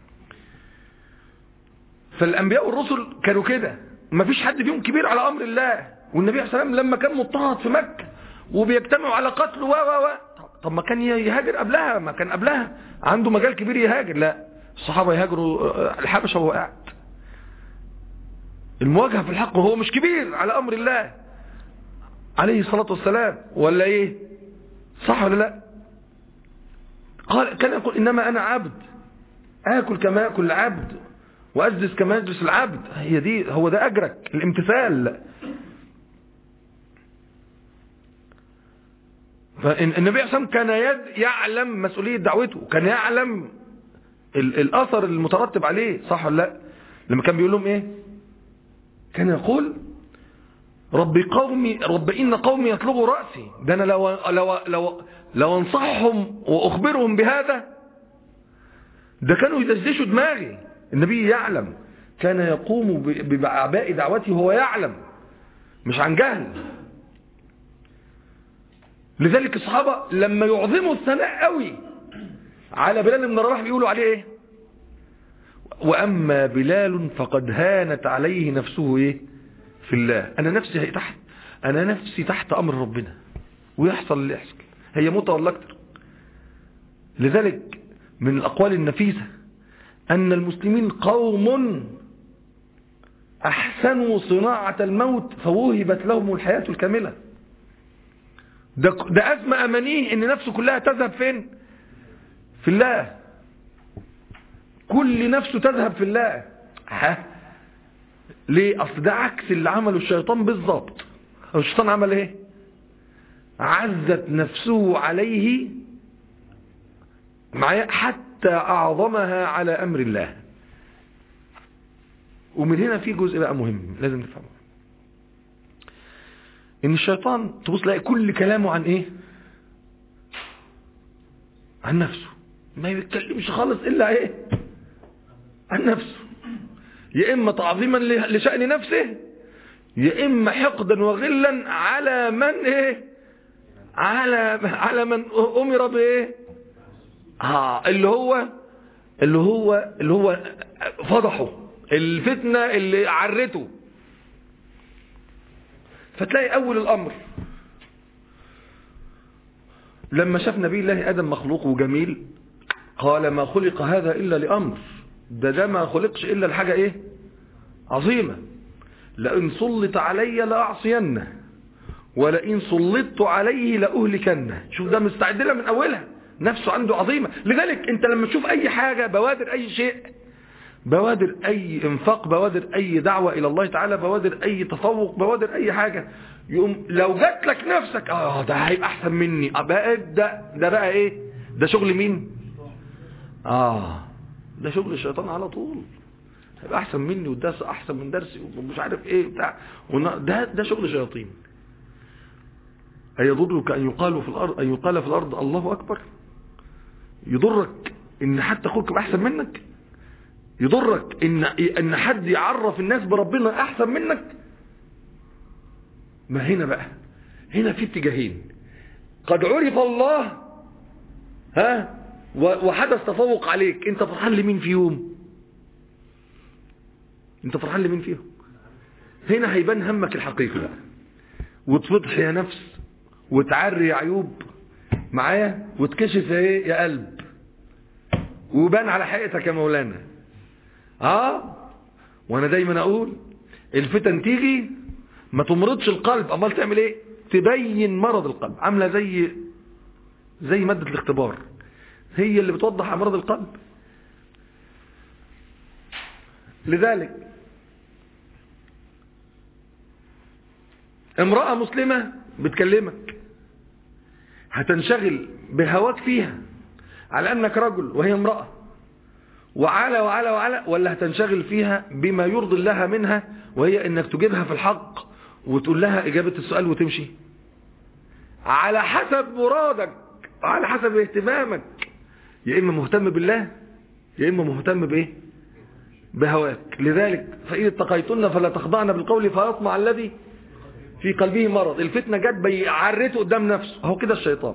فالانبياء والرسل كانوا كده ما فيش حد فيهم كبير على امر الله والنبي عليه السلام لما كان مضطهد في مكه وبيجتمعوا على قتله و و و طب ما كان يهاجر قبلها ما كان قبلها عنده مجال كبير يهاجر لا الصحابه يهاجروا الحبشه وهو قاعد المواجهه في الحق وهو مش كبير على امر الله عليه الصلاه والسلام ولا ايه صح ولا لا قال كان يقول انما انا عبد اكل كما ياكل العبد واجلس كما يجلس العبد هي دي هو ده اجرك الامتثال فالنبي عليه الصلاة كان يد يعلم مسؤولية دعوته كان يعلم الأثر المترتب عليه صح ولا لا لما كان بيقول لهم ايه كان يقول رب قومي رب إن قومي يطلبوا رأسي ده أنا لو, لو, لو, لو انصحهم وأخبرهم بهذا ده كانوا يدشدشوا دماغي النبي يعلم كان يقوم بأعباء دعوته وهو يعلم مش عن جهل لذلك الصحابة لما يعظموا الثناء قوي على بلال بن رباح بيقولوا عليه ايه واما بلال فقد هانت عليه نفسه ايه في الله انا نفسي هي تحت انا نفسي تحت امر ربنا ويحصل اللي يحصل هي موتة ولا اكتر لذلك من الاقوال النفيسة ان المسلمين قوم احسنوا صناعة الموت فوهبت لهم الحياة الكاملة ده, ده ازمة امانيه ان نفسه كلها تذهب فين في الله كل نفسه تذهب في الله ها ليه اصل ده عكس اللي عمله الشيطان بالظبط الشيطان عمل ايه عزت نفسه عليه معايا حتى اعظمها على امر الله ومن هنا في جزء بقى مهم لازم تفهمه ان الشيطان تبص تلاقي كل كلامه عن ايه عن نفسه ما يتكلمش خالص الا ايه عن نفسه يا اما تعظيما لشأن نفسه يا اما حقدا وغلا على من ايه على على من امر بايه اه اللي هو اللي هو اللي هو فضحه الفتنه اللي عرته فتلاقي اول الامر لما شاف نبي الله ادم مخلوق وجميل قال ما خلق هذا الا لامر ده ده ما خلقش الا الحاجه ايه عظيمه لئن سلط علي لاعصينه ولئن سلطت عليه لاهلكنه شوف ده مستعد لها من اولها نفسه عنده عظيمه لذلك انت لما تشوف اي حاجه بوادر اي شيء بوادر اي انفاق بوادر اي دعوة الى الله تعالى بوادر اي تفوق بوادر اي حاجة يقوم لو جات لك نفسك اه ده هيبقى احسن مني بقى ده ده بقى ايه ده شغل مين اه ده شغل الشيطان على طول هيبقى احسن مني والدرس احسن من درسي ومش عارف ايه بتاع ده ده شغل شياطين أيضرك أن يقال في الأرض أن يقال في الأرض الله أكبر يضرك إن حتى أخوك أحسن منك يضرك ان ان حد يعرف الناس بربنا احسن منك ما هنا بقى هنا في اتجاهين قد عرف الله ها وحدث تفوق عليك انت فرحان لمين فيهم انت فرحان لمين فيهم هنا هيبان همك الحقيقي بقى وتفضح يا نفس وتعري يا عيوب معايا وتكشف يا ايه يا قلب وبان على حقيقتك يا مولانا اه وانا دايما اقول الفتن تيجي ما تمرضش القلب امال تعمل ايه تبين مرض القلب عامله زي زي ماده الاختبار هي اللي بتوضح امراض القلب لذلك امرأة مسلمة بتكلمك هتنشغل بهواك فيها على انك رجل وهي امرأة وعلى وعلى وعلى ولا هتنشغل فيها بما يرضي الله منها وهي انك تجيبها في الحق وتقول لها اجابة السؤال وتمشي على حسب مرادك على حسب اهتمامك يا اما مهتم بالله يا اما مهتم بايه بهواك لذلك فإذا اتقيتن فلا تخضعن بالقول فيطمع الذي في قلبه مرض الفتنة جت بيعرته قدام نفسه اهو كده الشيطان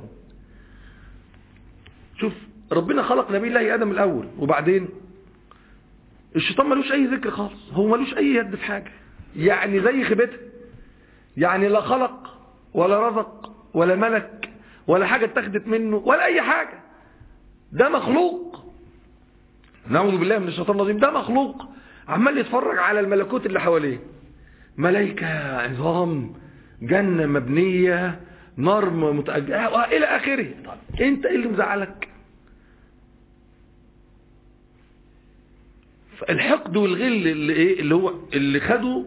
شوف ربنا خلق نبي الله ادم الاول وبعدين الشيطان ملوش اي ذكر خالص هو ملوش اي يد في حاجة يعني زي خيبتها يعني لا خلق ولا رزق ولا ملك ولا حاجة اتخذت منه ولا اي حاجة ده مخلوق نعوذ بالله من الشيطان الرجيم ده مخلوق عمال يتفرج على الملكوت اللي حواليه ملائكة عظام جنة مبنية نار متأجلة إلى آخره طب أنت إيه اللي مزعلك الحقد والغل اللي, إيه اللي هو اللي خده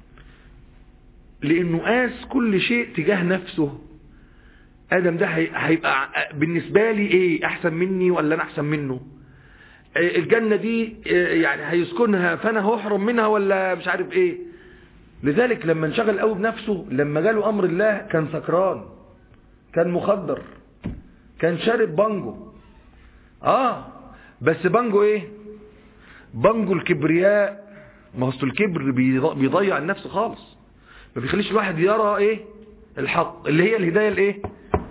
لأنه قاس كل شيء تجاه نفسه آدم ده هيبقى بالنسبة لي إيه أحسن مني ولا أنا أحسن منه الجنة دي يعني هيسكنها فأنا هحرم منها ولا مش عارف إيه لذلك لما انشغل قوي بنفسه لما جاله امر الله كان سكران كان مخدر كان شارب بانجو اه بس بانجو ايه بانجو الكبرياء ما هو الكبر بيضيع النفس خالص ما بيخليش الواحد يرى ايه الحق اللي هي الهداية الايه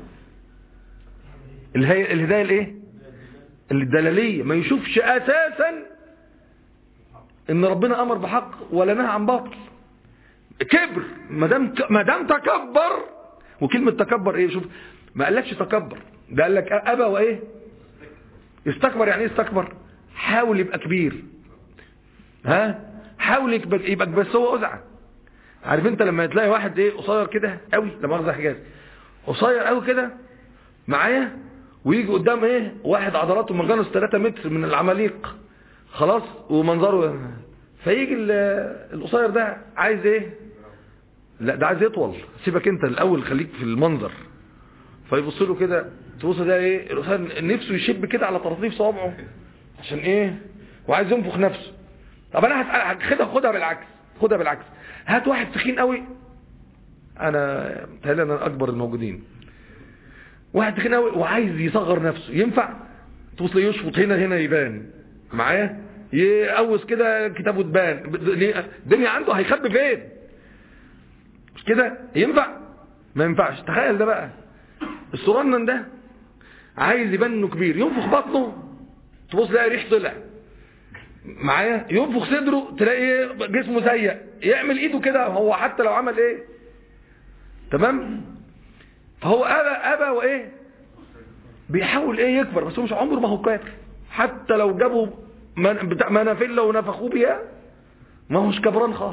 اللي هي الهداية الايه الدلالية ما يشوفش اساسا ان ربنا امر بحق ولا نهى عن باطل كبر ما دام ما دام تكبر وكلمة تكبر ايه شوف ما قالكش تكبر ده قال لك ابى وايه استكبر يعني ايه استكبر حاول يبقى كبير ها حاول يبقى, يبقى بس هو أزعة عارف انت لما تلاقي واحد ايه قصير كده قوي لما اخذ حجاز قصير قوي كده معايا ويجي قدام ايه واحد عضلاته مجانس 3 متر من العماليق خلاص ومنظره فيجي القصير ده عايز ايه لا ده عايز يطول سيبك انت الاول خليك في المنظر فيبص له كده تبص ده ايه القصير نفسه يشب كده على طراطيف صوابعه عشان ايه وعايز ينفخ نفسه طب انا هاخدها خدها بالعكس خدها بالعكس هات واحد تخين قوي انا متهيألي انا اكبر الموجودين واحد تخين قوي وعايز يصغر نفسه ينفع تبص يشفط هنا هنا يبان معايا يقوس كده كتابه تبان الدنيا عنده هيخبي فين مش كده ينفع ما ينفعش تخيل ده بقى الصغنن ده عايز يبان انه كبير ينفخ بطنه تبص تلاقي ريح طلع معايا ينفخ صدره تلاقي جسمه ضيق يعمل ايده كده هو حتى لو عمل ايه تمام فهو ابى ابى وايه بيحاول ايه يكبر بس هو مش عمره ما هو كبر حتى لو جابوا من بتاع منافله ونفخوه بيها ما هوش كبران خالص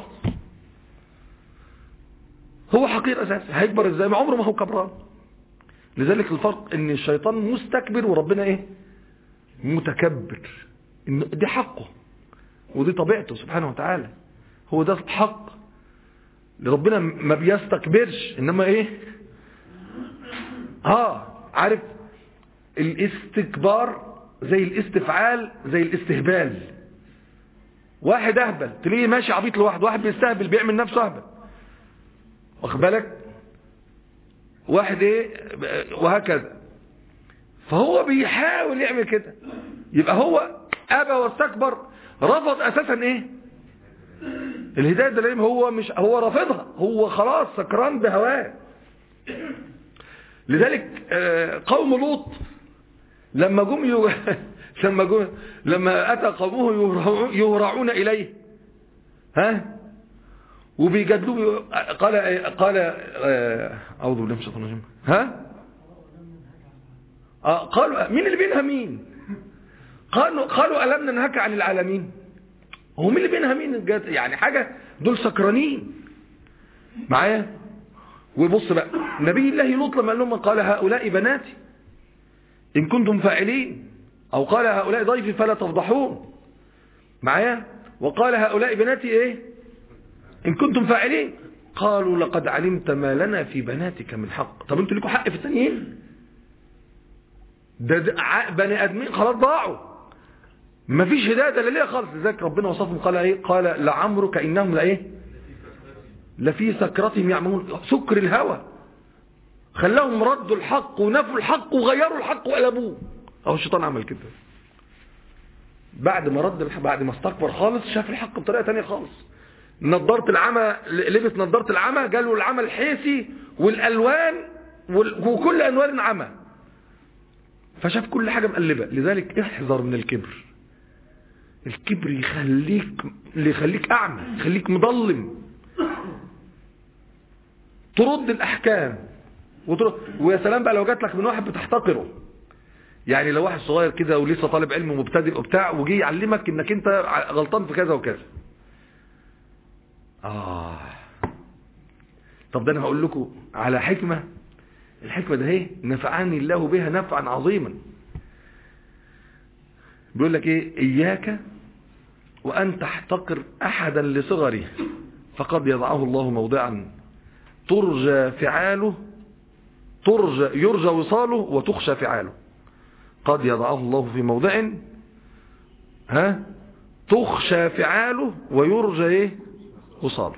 هو حقير اساسا هيكبر ازاي ما عمره ما هو كبران لذلك الفرق ان الشيطان مستكبر وربنا ايه متكبر إن دي حقه ودي طبيعته سبحانه وتعالى هو ده حق ربنا ما بيستكبرش انما ايه اه عارف الاستكبار زي الاستفعال زي الاستهبال واحد اهبل تلاقيه ماشي عبيط لوحده واحد بيستهبل بيعمل نفسه اهبل واخد بالك واحد ايه وهكذا فهو بيحاول يعمل كده يبقى هو ابى واستكبر رفض اساسا ايه الهدايه الدليل هو مش هو رافضها هو خلاص سكران بهواه لذلك قوم لوط لما جم يو... لما جم لما اتى قومه يهرعون اليه ها وبيجادلوه قال قال اعوذ بالله من الشيطان الرجيم ها آه قالوا مين اللي بينها مين قالوا قالوا ألم ننهك عن العالمين هو مين اللي بينها مين يعني حاجة دول سكرانين معايا وبص بقى نبي الله لوط لما قال لهم قال هؤلاء بناتي إن كنتم فاعلين أو قال هؤلاء ضيفي فلا تفضحون معايا وقال هؤلاء بناتي إيه إن كنتم فاعلين قالوا لقد علمت ما لنا في بناتك من حق طب انتوا لكم حق في الثانيين ده, ده بني ادمين خلاص ضاعوا مفيش هدايه دليليه خالص لذلك ربنا وصفهم قال ايه قال لعمرك انهم لايه لفي سكرتهم يعملون سكر الهوى خلاهم ردوا الحق ونفوا الحق وغيروا الحق وقلبوه اهو الشيطان عمل كده بعد ما رد الحق بعد ما استكبر خالص شاف الحق بطريقه ثانيه خالص نضاره العمى لبس نضاره العمى جاله العمى الحيسي والالوان وكل انوار العمى فشاف كل حاجة مقلبة لذلك احذر من الكبر الكبر يخليك يخليك اعمى يخليك مظلم ترد الاحكام وترد ويا سلام بقى لو جات لك من واحد بتحتقره يعني لو واحد صغير كده ولسه طالب علم مبتدئ وبتاع وجي يعلمك انك انت غلطان في كذا وكذا اه طب ده انا هقول لكم على حكمه الحكمة ده ايه نفعني الله بها نفعا عظيما بيقول لك ايه اياك وان تحتقر احدا لصغره فقد يضعه الله موضعا ترجى فعاله ترجى يرجى وصاله وتخشى فعاله قد يضعه الله في موضع ها تخشى فعاله ويرجى ايه وصاله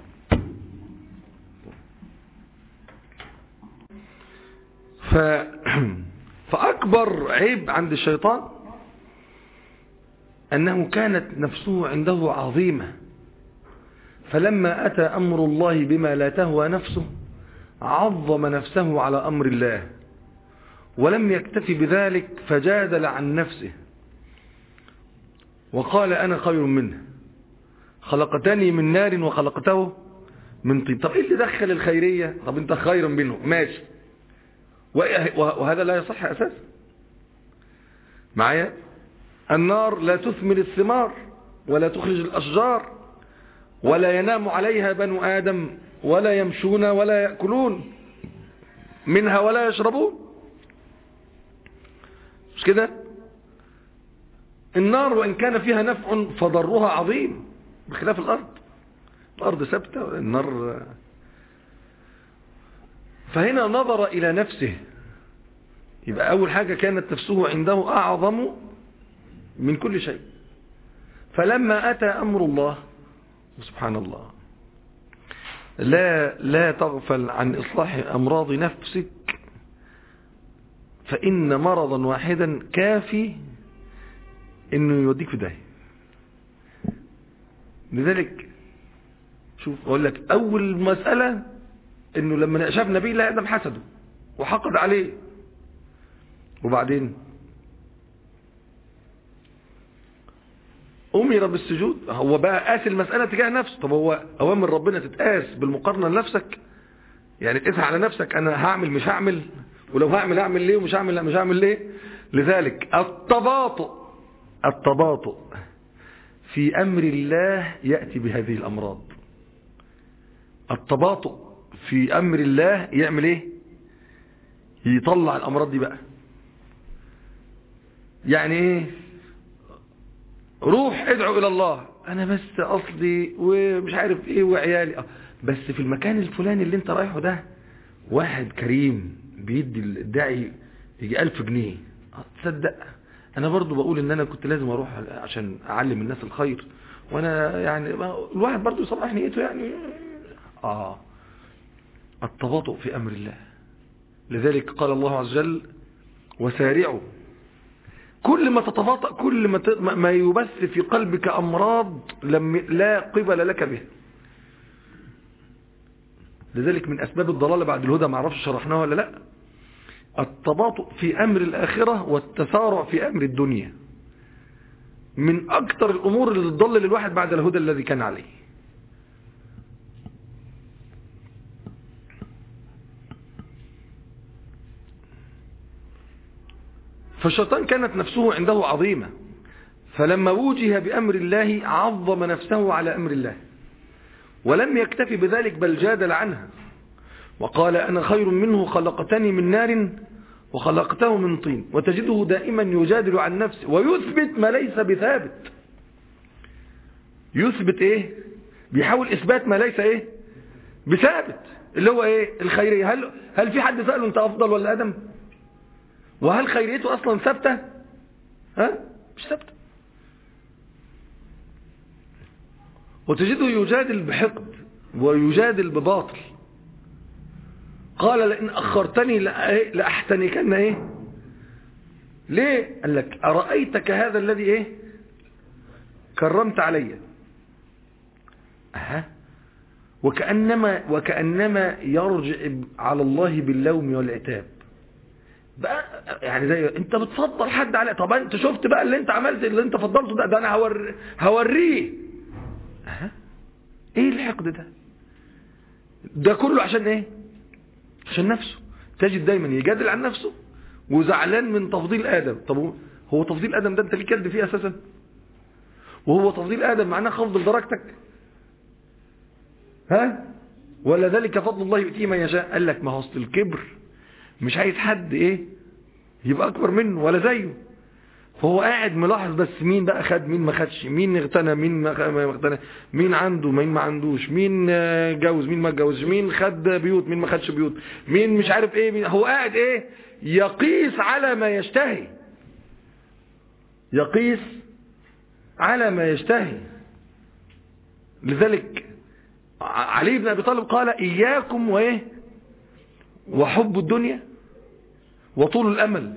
ف... فأكبر عيب عند الشيطان أنه كانت نفسه عنده عظيمة فلما أتى أمر الله بما لا تهوى نفسه عظم نفسه على أمر الله ولم يكتف بذلك فجادل عن نفسه وقال أنا خير منه خلقتني من نار وخلقته من طين طب إيه اللي دخل الخيرية طب أنت خير منه ماشي وهذا لا يصح أساسا معايا النار لا تثمر الثمار ولا تخرج الأشجار ولا ينام عليها بنو آدم ولا يمشون ولا يأكلون منها ولا يشربون مش كده النار وإن كان فيها نفع فضرها عظيم بخلاف الأرض الأرض ثابتة النار فهنا نظر إلى نفسه يبقى أول حاجة كانت نفسه عنده أعظم من كل شيء فلما أتى أمر الله سبحان الله لا لا تغفل عن إصلاح أمراض نفسك فإن مرضا واحدا كافي إنه يوديك في داهية لذلك شوف أقول لك أول مسألة إنه لما شاف نبي الله آدم حسده وحقد عليه وبعدين أمر بالسجود هو بقى قاس المسألة تجاه نفسه طب هو أوامر ربنا تتقاس بالمقارنة لنفسك يعني تقيسها على نفسك أنا هعمل مش هعمل ولو هعمل هعمل ليه ومش هعمل لا مش هعمل ليه لذلك التباطؤ التباطؤ في أمر الله يأتي بهذه الأمراض التباطؤ في أمر الله يعمل إيه يطلع الأمراض دي بقى يعني إيه روح ادعو إلى الله أنا بس أصلي ومش عارف إيه وعيالي بس في المكان الفلاني اللي انت رايحه ده واحد كريم بيدي الداعي يجي ألف جنيه تصدق انا برضو بقول ان انا كنت لازم اروح عشان اعلم الناس الخير وانا يعني الواحد برضو يصلح نيته يعني اه التباطؤ في امر الله لذلك قال الله عز وجل وسارعوا كل ما تتباطأ كل ما ما يبث في قلبك امراض لم لا قبل لك بها لذلك من اسباب الضلال بعد الهدى ما اعرفش شرحناها ولا لا التباطؤ في أمر الآخرة والتسارع في أمر الدنيا من أكثر الأمور اللي تضلل الواحد بعد الهدى الذي كان عليه فالشيطان كانت نفسه عنده عظيمة فلما وجه بأمر الله عظم نفسه على أمر الله ولم يكتفي بذلك بل جادل عنها وقال أنا خير منه خلقتني من نار وخلقته من طين وتجده دائما يجادل عن نفسه ويثبت ما ليس بثابت يثبت ايه بيحاول اثبات ما ليس ايه بثابت اللي هو ايه الخيرية هل, هل في حد سأله انت افضل ولا ادم وهل خيريته اصلا ثابتة ها مش ثابتة وتجده يجادل بحقد ويجادل بباطل قال لئن أخرتني لأحتنكن إيه ليه قال لك أرأيتك هذا الذي إيه كرمت علي أها وكأنما, وكأنما يرجع على الله باللوم والعتاب بقى يعني زي انت بتفضل حد عليه طب انت شفت بقى اللي انت عملت اللي انت فضلته ده, ده انا هور هوريه أها ايه الحقد ده ده كله عشان ايه عشان نفسه تجد دايما يجادل عن نفسه وزعلان من تفضيل آدم طب هو تفضيل آدم ده انت ليه كد فيه أساسا وهو تفضيل آدم معناه خفض لدرجتك ها ولا ذلك فضل الله يؤتيه من يشاء قال لك ما هو اصل الكبر مش عايز حد ايه يبقى اكبر منه ولا زيه فهو قاعد ملاحظ بس مين بقى خد مين ما خدش مين اغتنى مين ما اغتنى مين عنده مين ما عندوش مين جوز مين ما اتجوزش مين خد بيوت مين ما خدش بيوت مين مش عارف ايه مين هو قاعد ايه يقيس على ما يشتهي يقيس على ما يشتهي لذلك علي بن ابي طالب قال اياكم وايه وحب الدنيا وطول الامل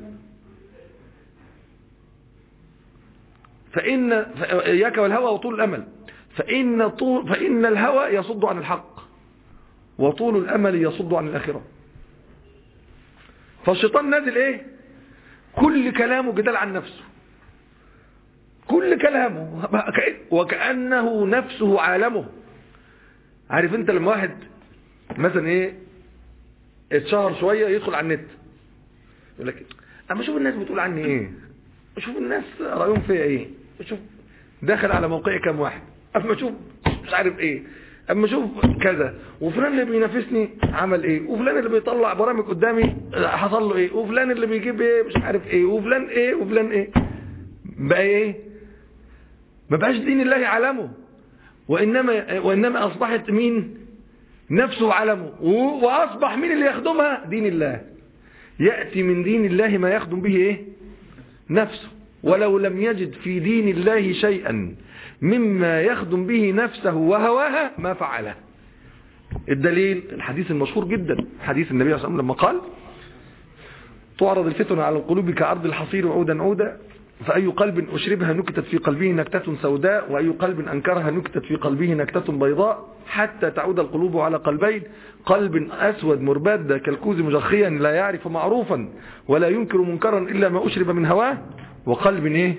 فإن إياك والهوى وطول الأمل فإن, طول فإن الهوى يصد عن الحق وطول الأمل يصد عن الآخرة فالشيطان نازل ايه كل كلامه جدال عن نفسه كل كلامه وكأنه نفسه عالمه عارف انت لما واحد مثلا ايه اتشهر شوية يدخل على النت يقول لك اما شوف الناس بتقول عني ايه شوف الناس رأيهم فيا ايه شوف داخل على موقعي كام واحد اما شوف مش عارف ايه اما اشوف كذا وفلان اللي بينافسني عمل ايه وفلان اللي بيطلع برامج قدامي حصل له ايه وفلان اللي بيجيب ايه مش عارف ايه وفلان ايه وفلان ايه بقى ايه ما بقاش دين الله علمه وانما وانما اصبحت مين نفسه علمه واصبح مين اللي يخدمها دين الله ياتي من دين الله ما يخدم به ايه نفسه ولو لم يجد في دين الله شيئا مما يخدم به نفسه وهواها ما فعله الدليل الحديث المشهور جدا حديث النبي صلى الله عليه وسلم لما قال تعرض الفتن على القلوب كعرض الحصير عودا عودا فأي قلب أشربها نكتت في قلبه نكتة سوداء وأي قلب أنكرها نكتت في قلبه نكتة بيضاء حتى تعود القلوب على قلبين قلب أسود مرباد كالكوز مجخيا لا يعرف معروفا ولا ينكر منكرا إلا ما أشرب من هواه وقلب إيه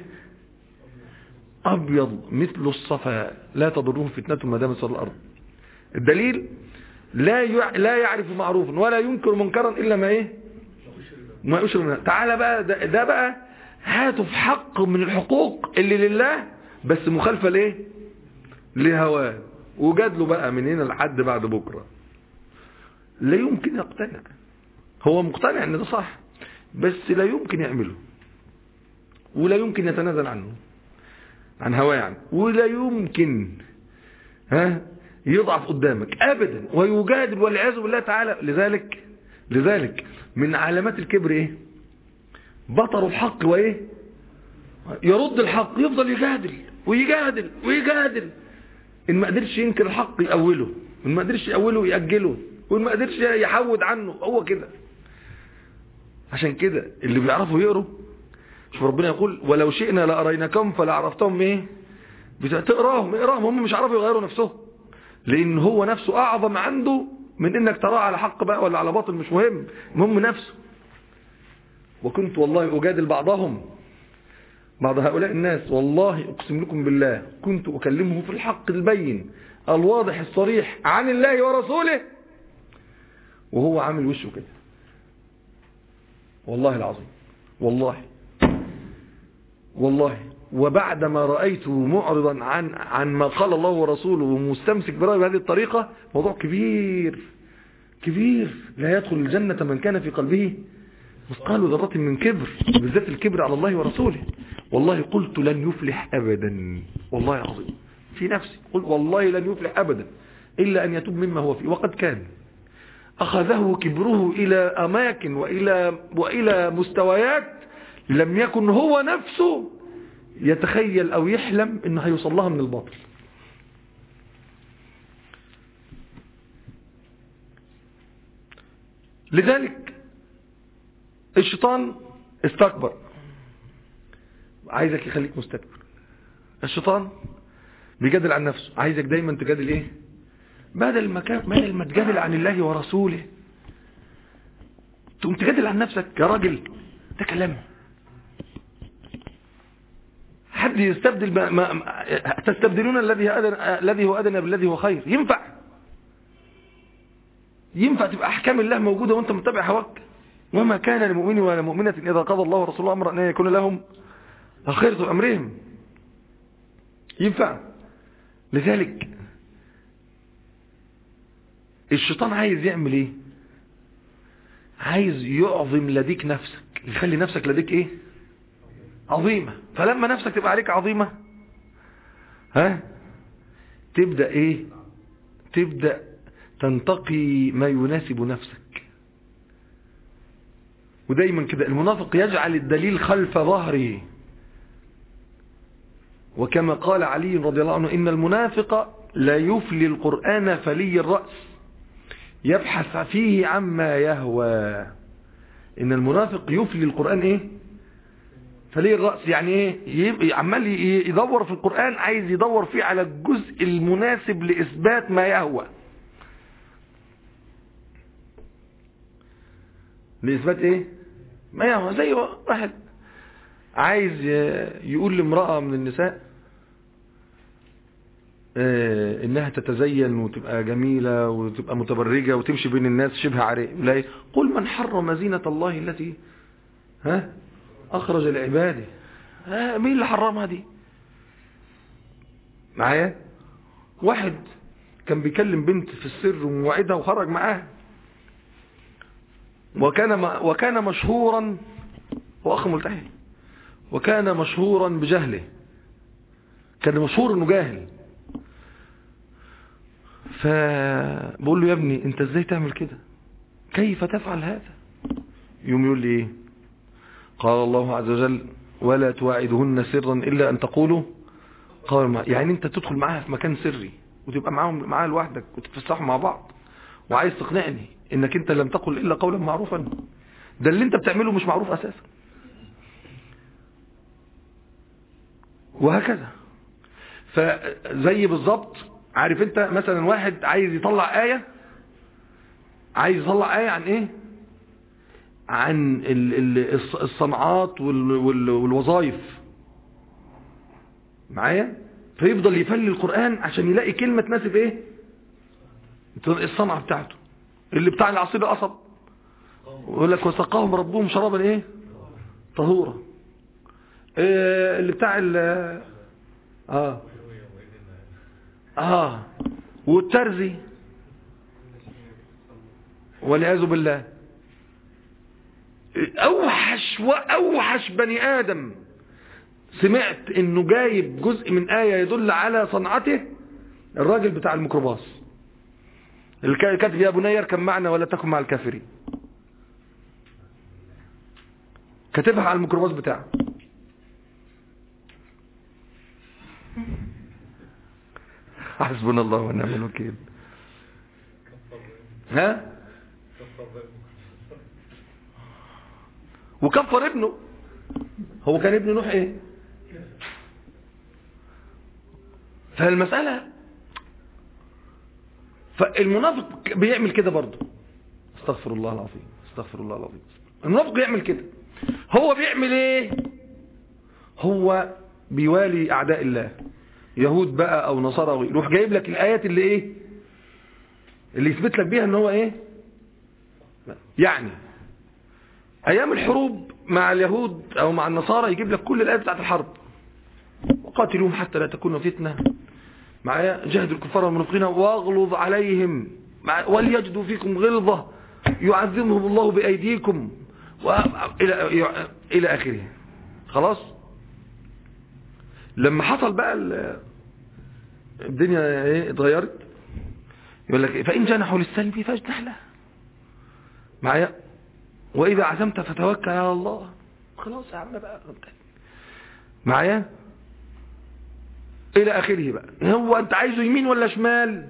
أبيض مثل الصفا لا تضره فتنة ما دامت على الأرض الدليل لا لا يعرف معروفا ولا ينكر منكرا إلا ما إيه ما أشرب منها تعالى بقى ده, ده بقى هاتوا في حق من الحقوق اللي لله بس مخالفة ليه لهواه وجادله بقى من هنا لحد بعد بكرة لا يمكن يقتنع هو مقتنع ان ده صح بس لا يمكن يعمله ولا يمكن يتنازل عنه عن هواه يعني ولا يمكن ها يضعف قدامك ابدا ويجادل والعياذ بالله تعالى لذلك لذلك من علامات الكبر ايه بطر الحق وايه يرد الحق يفضل يجادل ويجادل ويجادل ان ما قدرش ينكر الحق يأوله ان ما قدرش يأوله يأجله وان ما قدرش يحود عنه هو كده عشان كده اللي بيعرفوا يقروا شوف ربنا يقول ولو شئنا لأريناكم فلعرفتهم ايه تقراهم اقراهم هم مش عارفوا يغيروا نفسهم لان هو نفسه اعظم عنده من انك تراه على حق بقى ولا على باطل مش مهم المهم نفسه وكنت والله اجادل بعضهم بعض هؤلاء الناس والله اقسم لكم بالله كنت اكلمه في الحق البين الواضح الصريح عن الله ورسوله وهو عامل وشه كده والله العظيم والله والله وبعدما رأيته معرضا عن عن ما قال الله ورسوله ومستمسك برأيه بهذه الطريقة موضوع كبير كبير لا يدخل الجنة من كان في قلبه مثقال ذرة من كبر بالذات الكبر على الله ورسوله والله قلت لن يفلح أبدا والله العظيم في نفسي قلت والله لن يفلح أبدا إلا أن يتوب مما هو فيه وقد كان أخذه كبره إلى أماكن وإلى, وإلى مستويات لم يكن هو نفسه يتخيل أو يحلم أنه هيوصل لها من الباطل لذلك الشيطان استكبر عايزك يخليك مستكبر الشيطان بيجادل عن نفسه عايزك دايما تجادل ايه بدل ما كان بدل ما تجادل عن الله ورسوله تقوم تجادل عن نفسك يا راجل ده كلام حد يستبدل ما ما تستبدلون الذي أدنى الذي هو ادنى بالذي هو خير ينفع ينفع تبقى احكام الله موجوده وانت متبع هواك وما كان لمؤمن ولا مؤمنه اذا قضى الله ورسوله امرا ان يكون لهم الخير امرهم ينفع لذلك الشيطان عايز يعمل ايه عايز يعظم لديك نفسك يخلي نفسك لديك ايه عظيمة فلما نفسك تبقى عليك عظيمة ها تبدأ ايه تبدأ تنتقي ما يناسب نفسك ودايما كده المنافق يجعل الدليل خلف ظهره وكما قال علي رضي الله عنه إن المنافق لا يفلي القرآن فلي الرأس يبحث فيه عما يهوى إن المنافق يفلي القرآن إيه فليه الرأس يعني ايه يبقى عمال ي- يدور في القرآن عايز يدور فيه على الجزء المناسب لإثبات ما يهوى لإثبات ايه ما يهوى زي واحد عايز ي- يقول لامرأة من النساء آه، انها تتزين وتبقى جميلة وتبقى متبرجة وتمشي بين الناس شبه عري لا إيه؟ قل من حرم زينة الله التي ها اخرج لعباده ها مين اللي حرمها دي معايا واحد كان بيكلم بنت في السر وموعدها وخرج معاها وكان م- وكان مشهورا هو اخ ملتحي وكان مشهورا بجهله كان مشهور انه جاهل فبقول له يا ابني انت ازاي تعمل كده كيف تفعل هذا يوم يقول لي ايه قال الله عز وجل ولا تواعدهن سرا الا ان تقولوا قال ما يعني انت تدخل معاها في مكان سري وتبقى معاهم معاها لوحدك وتتفسحوا مع بعض وعايز تقنعني انك انت لم تقل الا قولا معروفا ده اللي انت بتعمله مش معروف اساسا وهكذا فزي بالظبط عارف انت مثلا واحد عايز يطلع آية عايز يطلع آية عن ايه عن ال- ال- الص- الصنعات وال- وال- والوظائف معايا فيفضل يفلي القرآن عشان يلاقي كلمة تناسب ايه الصنعة بتاعته اللي بتاع العصير قصب ويقول لك وسقاهم ربهم شرابا ايه طهورا إيه اللي بتاع ال اه اه والترزي والعياذ بالله اوحش واوحش بني ادم سمعت انه جايب جزء من آية يدل على صنعته الراجل بتاع الميكروباص اللي كان كاتب يا بني اركب معنا ولا تكن مع الكافرين كاتبها على الميكروباص بتاعه حسبنا الله ونعم الوكيل ها وكفر ابنه هو كان ابن نوح ايه فالمسألة فالمنافق بيعمل كده برضه استغفر الله العظيم استغفر الله العظيم المنافق يعمل كده هو بيعمل ايه هو بيوالي اعداء الله يهود بقى او نصارى أو يروح جايب لك الايات اللي ايه اللي يثبت لك بيها ان هو ايه يعني ايام الحروب مع اليهود او مع النصارى يجيب لك كل الايات بتاعت الحرب وقاتلوهم حتى لا تكون فتنه معايا جهد الكفار والمنافقين واغلظ عليهم مع- وليجدوا فيكم غلظه يعذبهم الله بايديكم و... الى الى اخره خلاص لما حصل بقى ال- الدنيا ايه اتغيرت يقول لك إيه؟ فان جنحوا للسلب فاجنح له معايا واذا عزمت فتوكل على الله خلاص يا عم بقى معايا الى اخره بقى هو انت عايزه يمين ولا شمال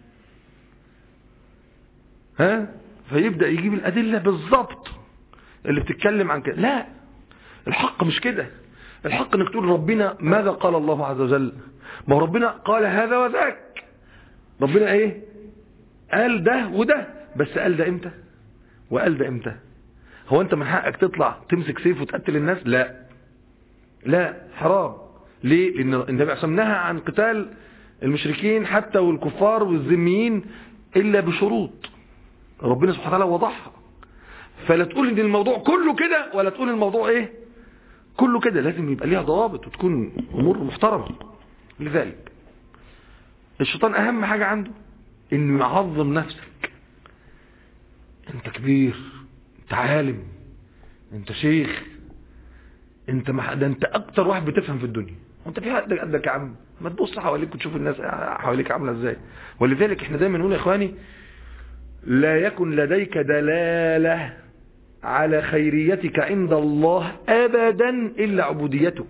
ها فيبدأ يجيب الادلة بالظبط اللي بتتكلم عن كده لا الحق مش كده الحق انك تقول ربنا ماذا قال الله عز وجل ما هو ربنا قال هذا وذاك ربنا ايه قال ده وده بس قال ده امتى وقال ده امتى هو انت من حقك تطلع تمسك سيف وتقتل الناس لا لا حرام ليه لان النبي عليه نهى عن قتال المشركين حتى والكفار والذميين الا بشروط ربنا سبحانه وتعالى وضعها فلا تقول ان الموضوع كله كده ولا تقول الموضوع ايه كله كده لازم يبقى ليها ضوابط وتكون امور محترمه لذلك الشيطان اهم حاجه عنده انه يعظم نفسك انت كبير انت عالم انت شيخ انت مح... ده انت اكتر واحد بتفهم في الدنيا وانت في حد قدك يا عم ما تبص حواليك وتشوف الناس حواليك عامله ازاي ولذلك احنا دايما نقول يا اخواني لا يكن لديك دلاله على خيريتك عند الله ابدا الا عبوديتك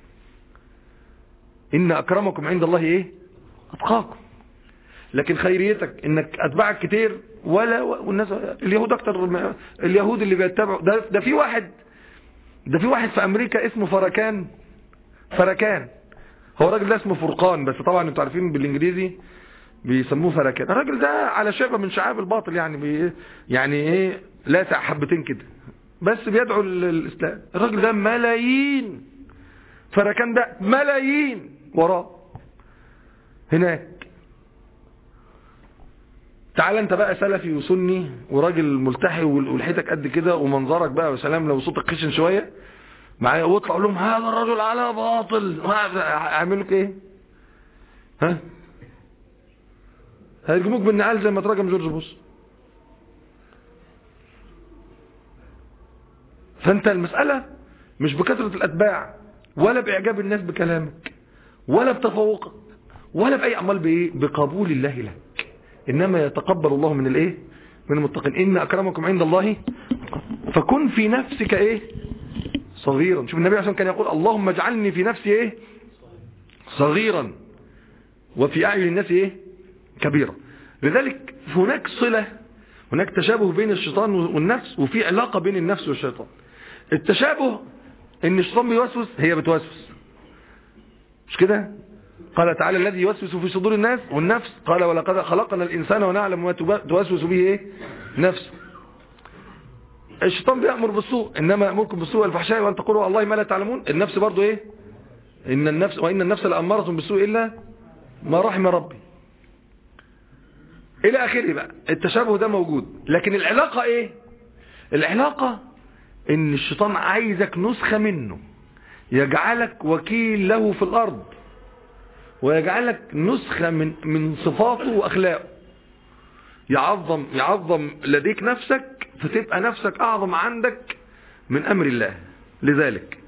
ان اكرمكم عند الله ايه اتقاكم لكن خيريتك انك اتباعك كتير ولا والناس اليهود اكتر اليهود اللي بيتبعوا ده, ده في واحد ده في واحد في امريكا اسمه فركان فركان هو الراجل ده اسمه فرقان بس طبعا انتوا عارفين بالانجليزي بيسموه فركان الراجل ده على شعبة من شعاب الباطل يعني بي يعني ايه لاسع حبتين كده بس بيدعو للاسلام الراجل ده ملايين فركان ده ملايين وراه هناك تعال انت بقى سلفي وسني وراجل ملتحي ولحيتك قد كده ومنظرك بقى وسلام لو صوتك خشن شويه معايا واطلع لهم هذا الرجل على باطل اعمل لك ايه ها هيرجموك بالنعال زي ما ترجم جورج بوش فانت المسألة مش بكثرة الاتباع ولا باعجاب الناس بكلامك ولا بتفوقك ولا باي اعمال بايه بقبول الله لك انما يتقبل الله من الايه من المتقين ان اكرمكم عند الله فكن في نفسك ايه صغيرا شوف النبي عشان كان يقول اللهم اجعلني في نفسي ايه صغيرا وفي اعين الناس ايه كبيرة لذلك هناك صلة هناك تشابه بين الشيطان والنفس وفي علاقة بين النفس والشيطان التشابه ان الشيطان بيوسوس هي بتوسوس مش كده قال تعالى الذي يوسوس في صدور الناس والنفس قال ولقد خلقنا الإنسان ونعلم ما توسوس به ايه نفسه الشيطان بيأمر بالسوء إنما يأمركم بالسوء والفحشاء وأن تقولوا الله ما لا تعلمون النفس برضو إيه إن النفس وإن النفس لأمارة بالسوء إلا ما رحم ربي إلى آخره بقى التشابه ده موجود لكن العلاقة إيه العلاقة إن الشيطان عايزك نسخة منه يجعلك وكيل له في الأرض ويجعلك نسخة من من صفاته وأخلاقه يعظم يعظم لديك نفسك فتبقى نفسك أعظم عندك من أمر الله لذلك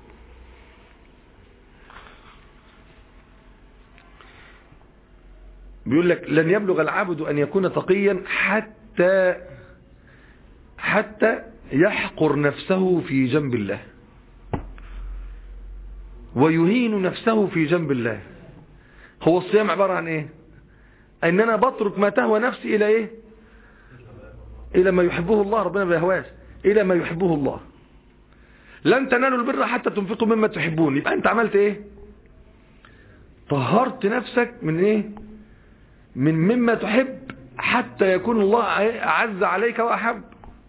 بيقول لك لن يبلغ العبد أن يكون تقيا حتى حتى يحقر نفسه في جنب الله ويهين نفسه في جنب الله هو الصيام عبارة عن ايه ان انا بترك ما تهوى نفسي الى ايه الى ما يحبه الله ربنا ما بيهواش الى ما يحبه الله لن تنالوا البر حتى تنفقوا مما تحبون يبقى انت عملت ايه طهرت نفسك من ايه من مما تحب حتى يكون الله أعز عليك وأحب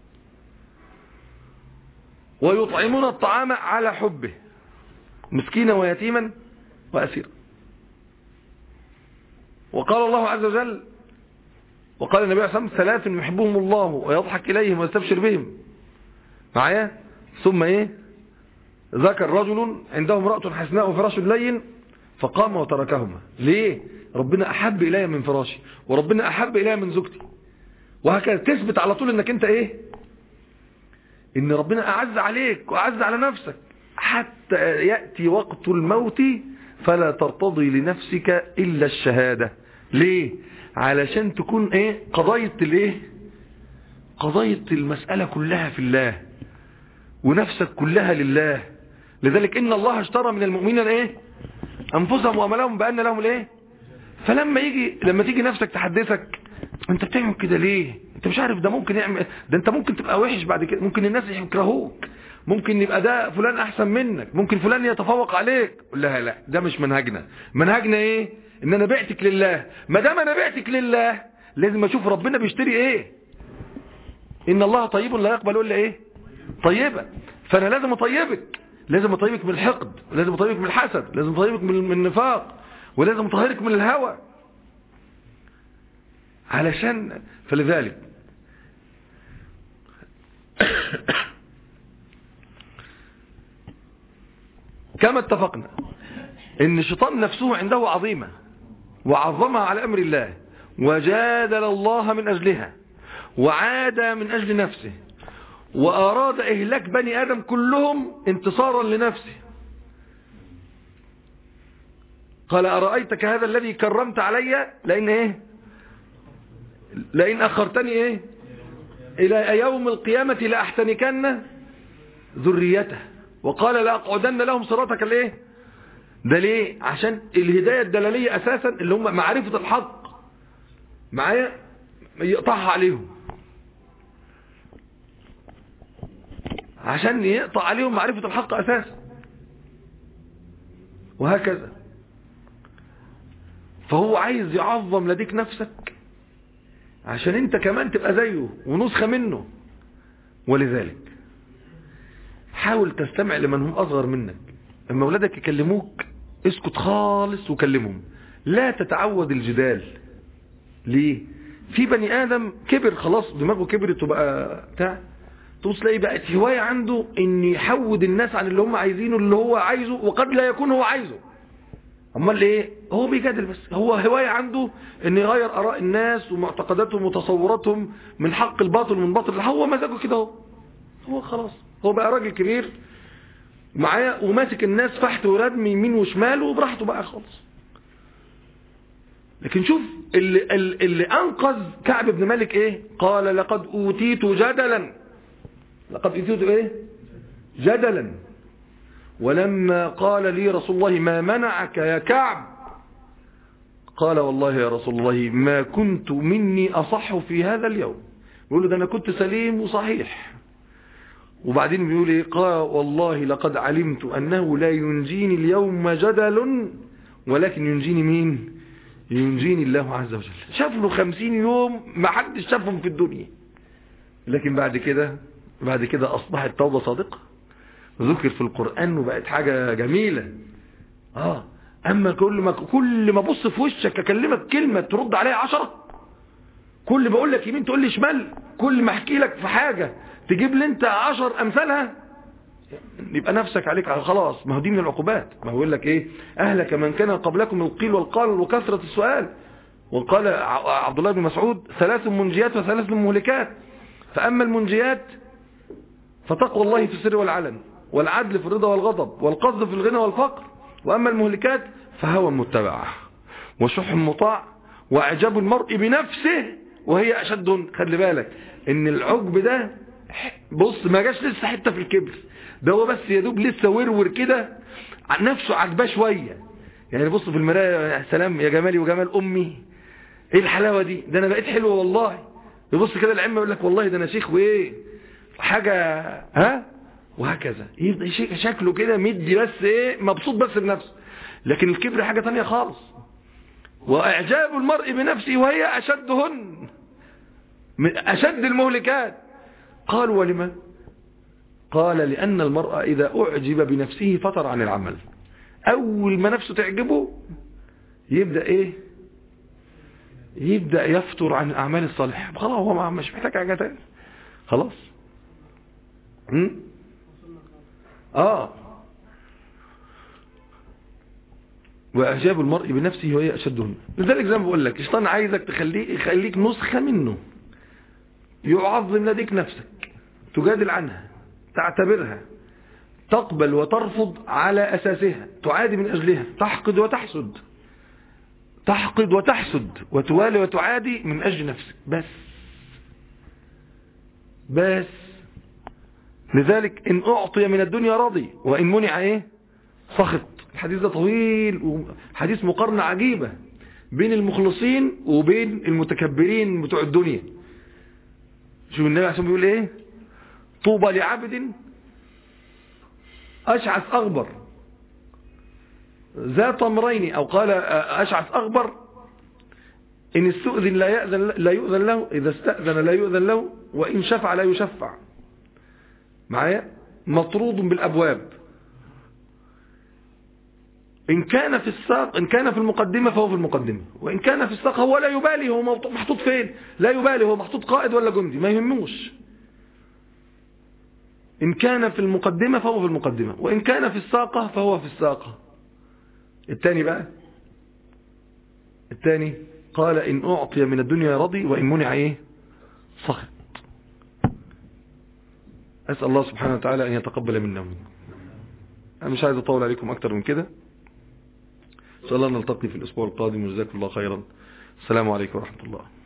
ويطعمون الطعام على حبه مسكينا ويتيما وأسيرا وقال الله عز وجل وقال النبي عليه الصلاة والسلام ثلاث يحبهم الله ويضحك إليهم ويستبشر بهم معايا ثم إيه ذكر رجل عنده امرأة حسناء وفراش لين فقام وتركهما ليه ربنا أحب إلي من فراشي وربنا أحب إلي من زوجتي وهكذا تثبت على طول انك انت ايه ان ربنا أعز عليك وأعز على نفسك حتى يأتي وقت الموت فلا ترتضي لنفسك إلا الشهادة ليه علشان تكون ايه قضية الايه قضية المسألة كلها في الله ونفسك كلها لله لذلك إن الله اشترى من المؤمنين ايه أنفسهم وأملهم بأن لهم الايه فلما يجي لما تيجي نفسك تحدثك انت بتعمل كده ليه انت مش عارف ده ممكن يعمل ده انت ممكن تبقى وحش بعد كده ممكن الناس يكرهوك ممكن يبقى ده فلان احسن منك ممكن فلان يتفوق عليك قول لها لا ده مش منهجنا منهجنا ايه ان انا بعتك لله ما دام انا بعتك لله لازم اشوف ربنا بيشتري ايه ان الله طيب لا يقبل الا ايه طيبه فانا لازم اطيبك لازم اطيبك من الحقد لازم اطيبك من الحسد لازم اطيبك من النفاق ولازم اطهرك من الهوى علشان فلذلك كما اتفقنا ان الشيطان نفسه عنده عظيمة وعظمها على امر الله وجادل الله من اجلها وعاد من اجل نفسه واراد اهلاك بني ادم كلهم انتصارا لنفسه قال أرأيتك هذا الذي كرمت علي لأن إيه لأن أخرتني إيه إلى يوم القيامة لأحتنكن ذريته وقال لأقعدن لهم صراطك الإيه ده ليه عشان الهداية الدلالية أساسا اللي هم معرفة الحق معايا يقطعها عليهم عشان يقطع عليهم معرفة الحق أساسا وهكذا فهو عايز يعظم لديك نفسك عشان انت كمان تبقى زيه ونسخة منه ولذلك حاول تستمع لمن هم أصغر منك لما أولادك يكلموك اسكت خالص وكلمهم لا تتعود الجدال ليه في بني آدم كبر خلاص دماغه كبرت وبقى بتاع تبص تلاقي بقت هواية عنده ان يحود الناس عن اللي هم عايزينه اللي هو عايزه وقد لا يكون هو عايزه امال ايه هو بيجادل بس هو هواية عنده ان يغير اراء الناس ومعتقداتهم وتصوراتهم من حق الباطل من باطل هو مزاجه كده هو هو خلاص هو بقى راجل كبير معايا وماسك الناس فحت وردم يمين وشمال وبراحته بقى خالص لكن شوف اللي, اللي انقذ كعب بن مالك ايه قال لقد اوتيت جدلا لقد اوتيت ايه جدلا ولما قال لي رسول الله ما منعك يا كعب قال والله يا رسول الله ما كنت مني أصح في هذا اليوم يقول له ده أنا كنت سليم وصحيح وبعدين بيقول ايه قال والله لقد علمت أنه لا ينجيني اليوم جدل ولكن ينجيني مين ينجيني الله عز وجل شاف له خمسين يوم ما حدش شافهم في الدنيا لكن بعد كده بعد كده أصبحت توبة صادقة ذكر في القرآن وبقت حاجة جميلة اه اما كل ما كل ما ابص في وشك اكلمك كلمة ترد عليها عشرة كل ما اقول لك يمين تقول لي شمال كل ما احكي لك في حاجة تجيب لي انت عشر امثالها يبقى نفسك عليك خلاص ما هو دي من العقوبات ما هو يقول لك ايه اهلك من كان قبلكم القيل والقال وكثرة السؤال وقال عبد الله بن مسعود ثلاث منجيات وثلاث مهلكات فاما المنجيات فتقوى الله في السر والعلن والعدل في الرضا والغضب والقصد في الغنى والفقر وأما المهلكات فهوى متبع وشح مطاع وإعجاب المرء بنفسه وهي أشد خلي بالك إن العجب ده بص ما جاش لسه حتة في الكبر ده هو بس يدوب لسه ورور كده عن نفسه عجباه شوية يعني بص في المراية يا سلام يا جمالي وجمال أمي ايه الحلاوة دي ده أنا بقيت حلوة والله يبص كده العلم يقول لك والله ده أنا شيخ وإيه حاجة ها وهكذا يبقى شكله كده مدي بس ايه مبسوط بس بنفسه لكن الكبر حاجة تانية خالص واعجاب المرء بنفسه وهي اشدهن اشد المهلكات قال ولما قال لان المرء اذا اعجب بنفسه فتر عن العمل اول ما نفسه تعجبه يبدأ ايه يبدأ يفتر عن الاعمال الصالحة خلاص هو مش محتاج حاجة تانية خلاص آه وإعجاب المرء بنفسه وهي أشدهن لذلك زي ما بقول لك الشيطان عايزك تخليه يخليك نسخة منه يعظم لديك نفسك تجادل عنها تعتبرها تقبل وترفض على أساسها تعادي من أجلها تحقد وتحسد تحقد وتحسد وتوالي وتعادي من أجل نفسك بس بس لذلك إن أعطي من الدنيا راضي وإن منع إيه سخط الحديث ده طويل وحديث مقارنة عجيبة بين المخلصين وبين المتكبرين بتوع الدنيا شوف النبي عشان بيقول إيه طوبى لعبد أشعث أغبر ذات امرين أو قال أشعث أغبر إن استؤذن لا يأذن, لا يؤذن له إذا استأذن لا يؤذن له وإن شفع لا يشفع معايا مطرود بالأبواب إن كان في الساق إن كان في المقدمة فهو في المقدمة وإن كان في الساق هو لا يبالي هو محطوط فين لا يبالي هو محطوط قائد ولا جندي ما يهموش إن كان في المقدمة فهو في المقدمة وإن كان في الساقة فهو في الساقة الثاني بقى الثاني قال إن أعطي من الدنيا رضي وإن منع إيه سخط أسأل الله سبحانه وتعالى أن يتقبل منا أنا مش عايز أطول عليكم أكتر من كده إن شاء الله نلتقي في الأسبوع القادم وجزاكم الله خيرا السلام عليكم ورحمة الله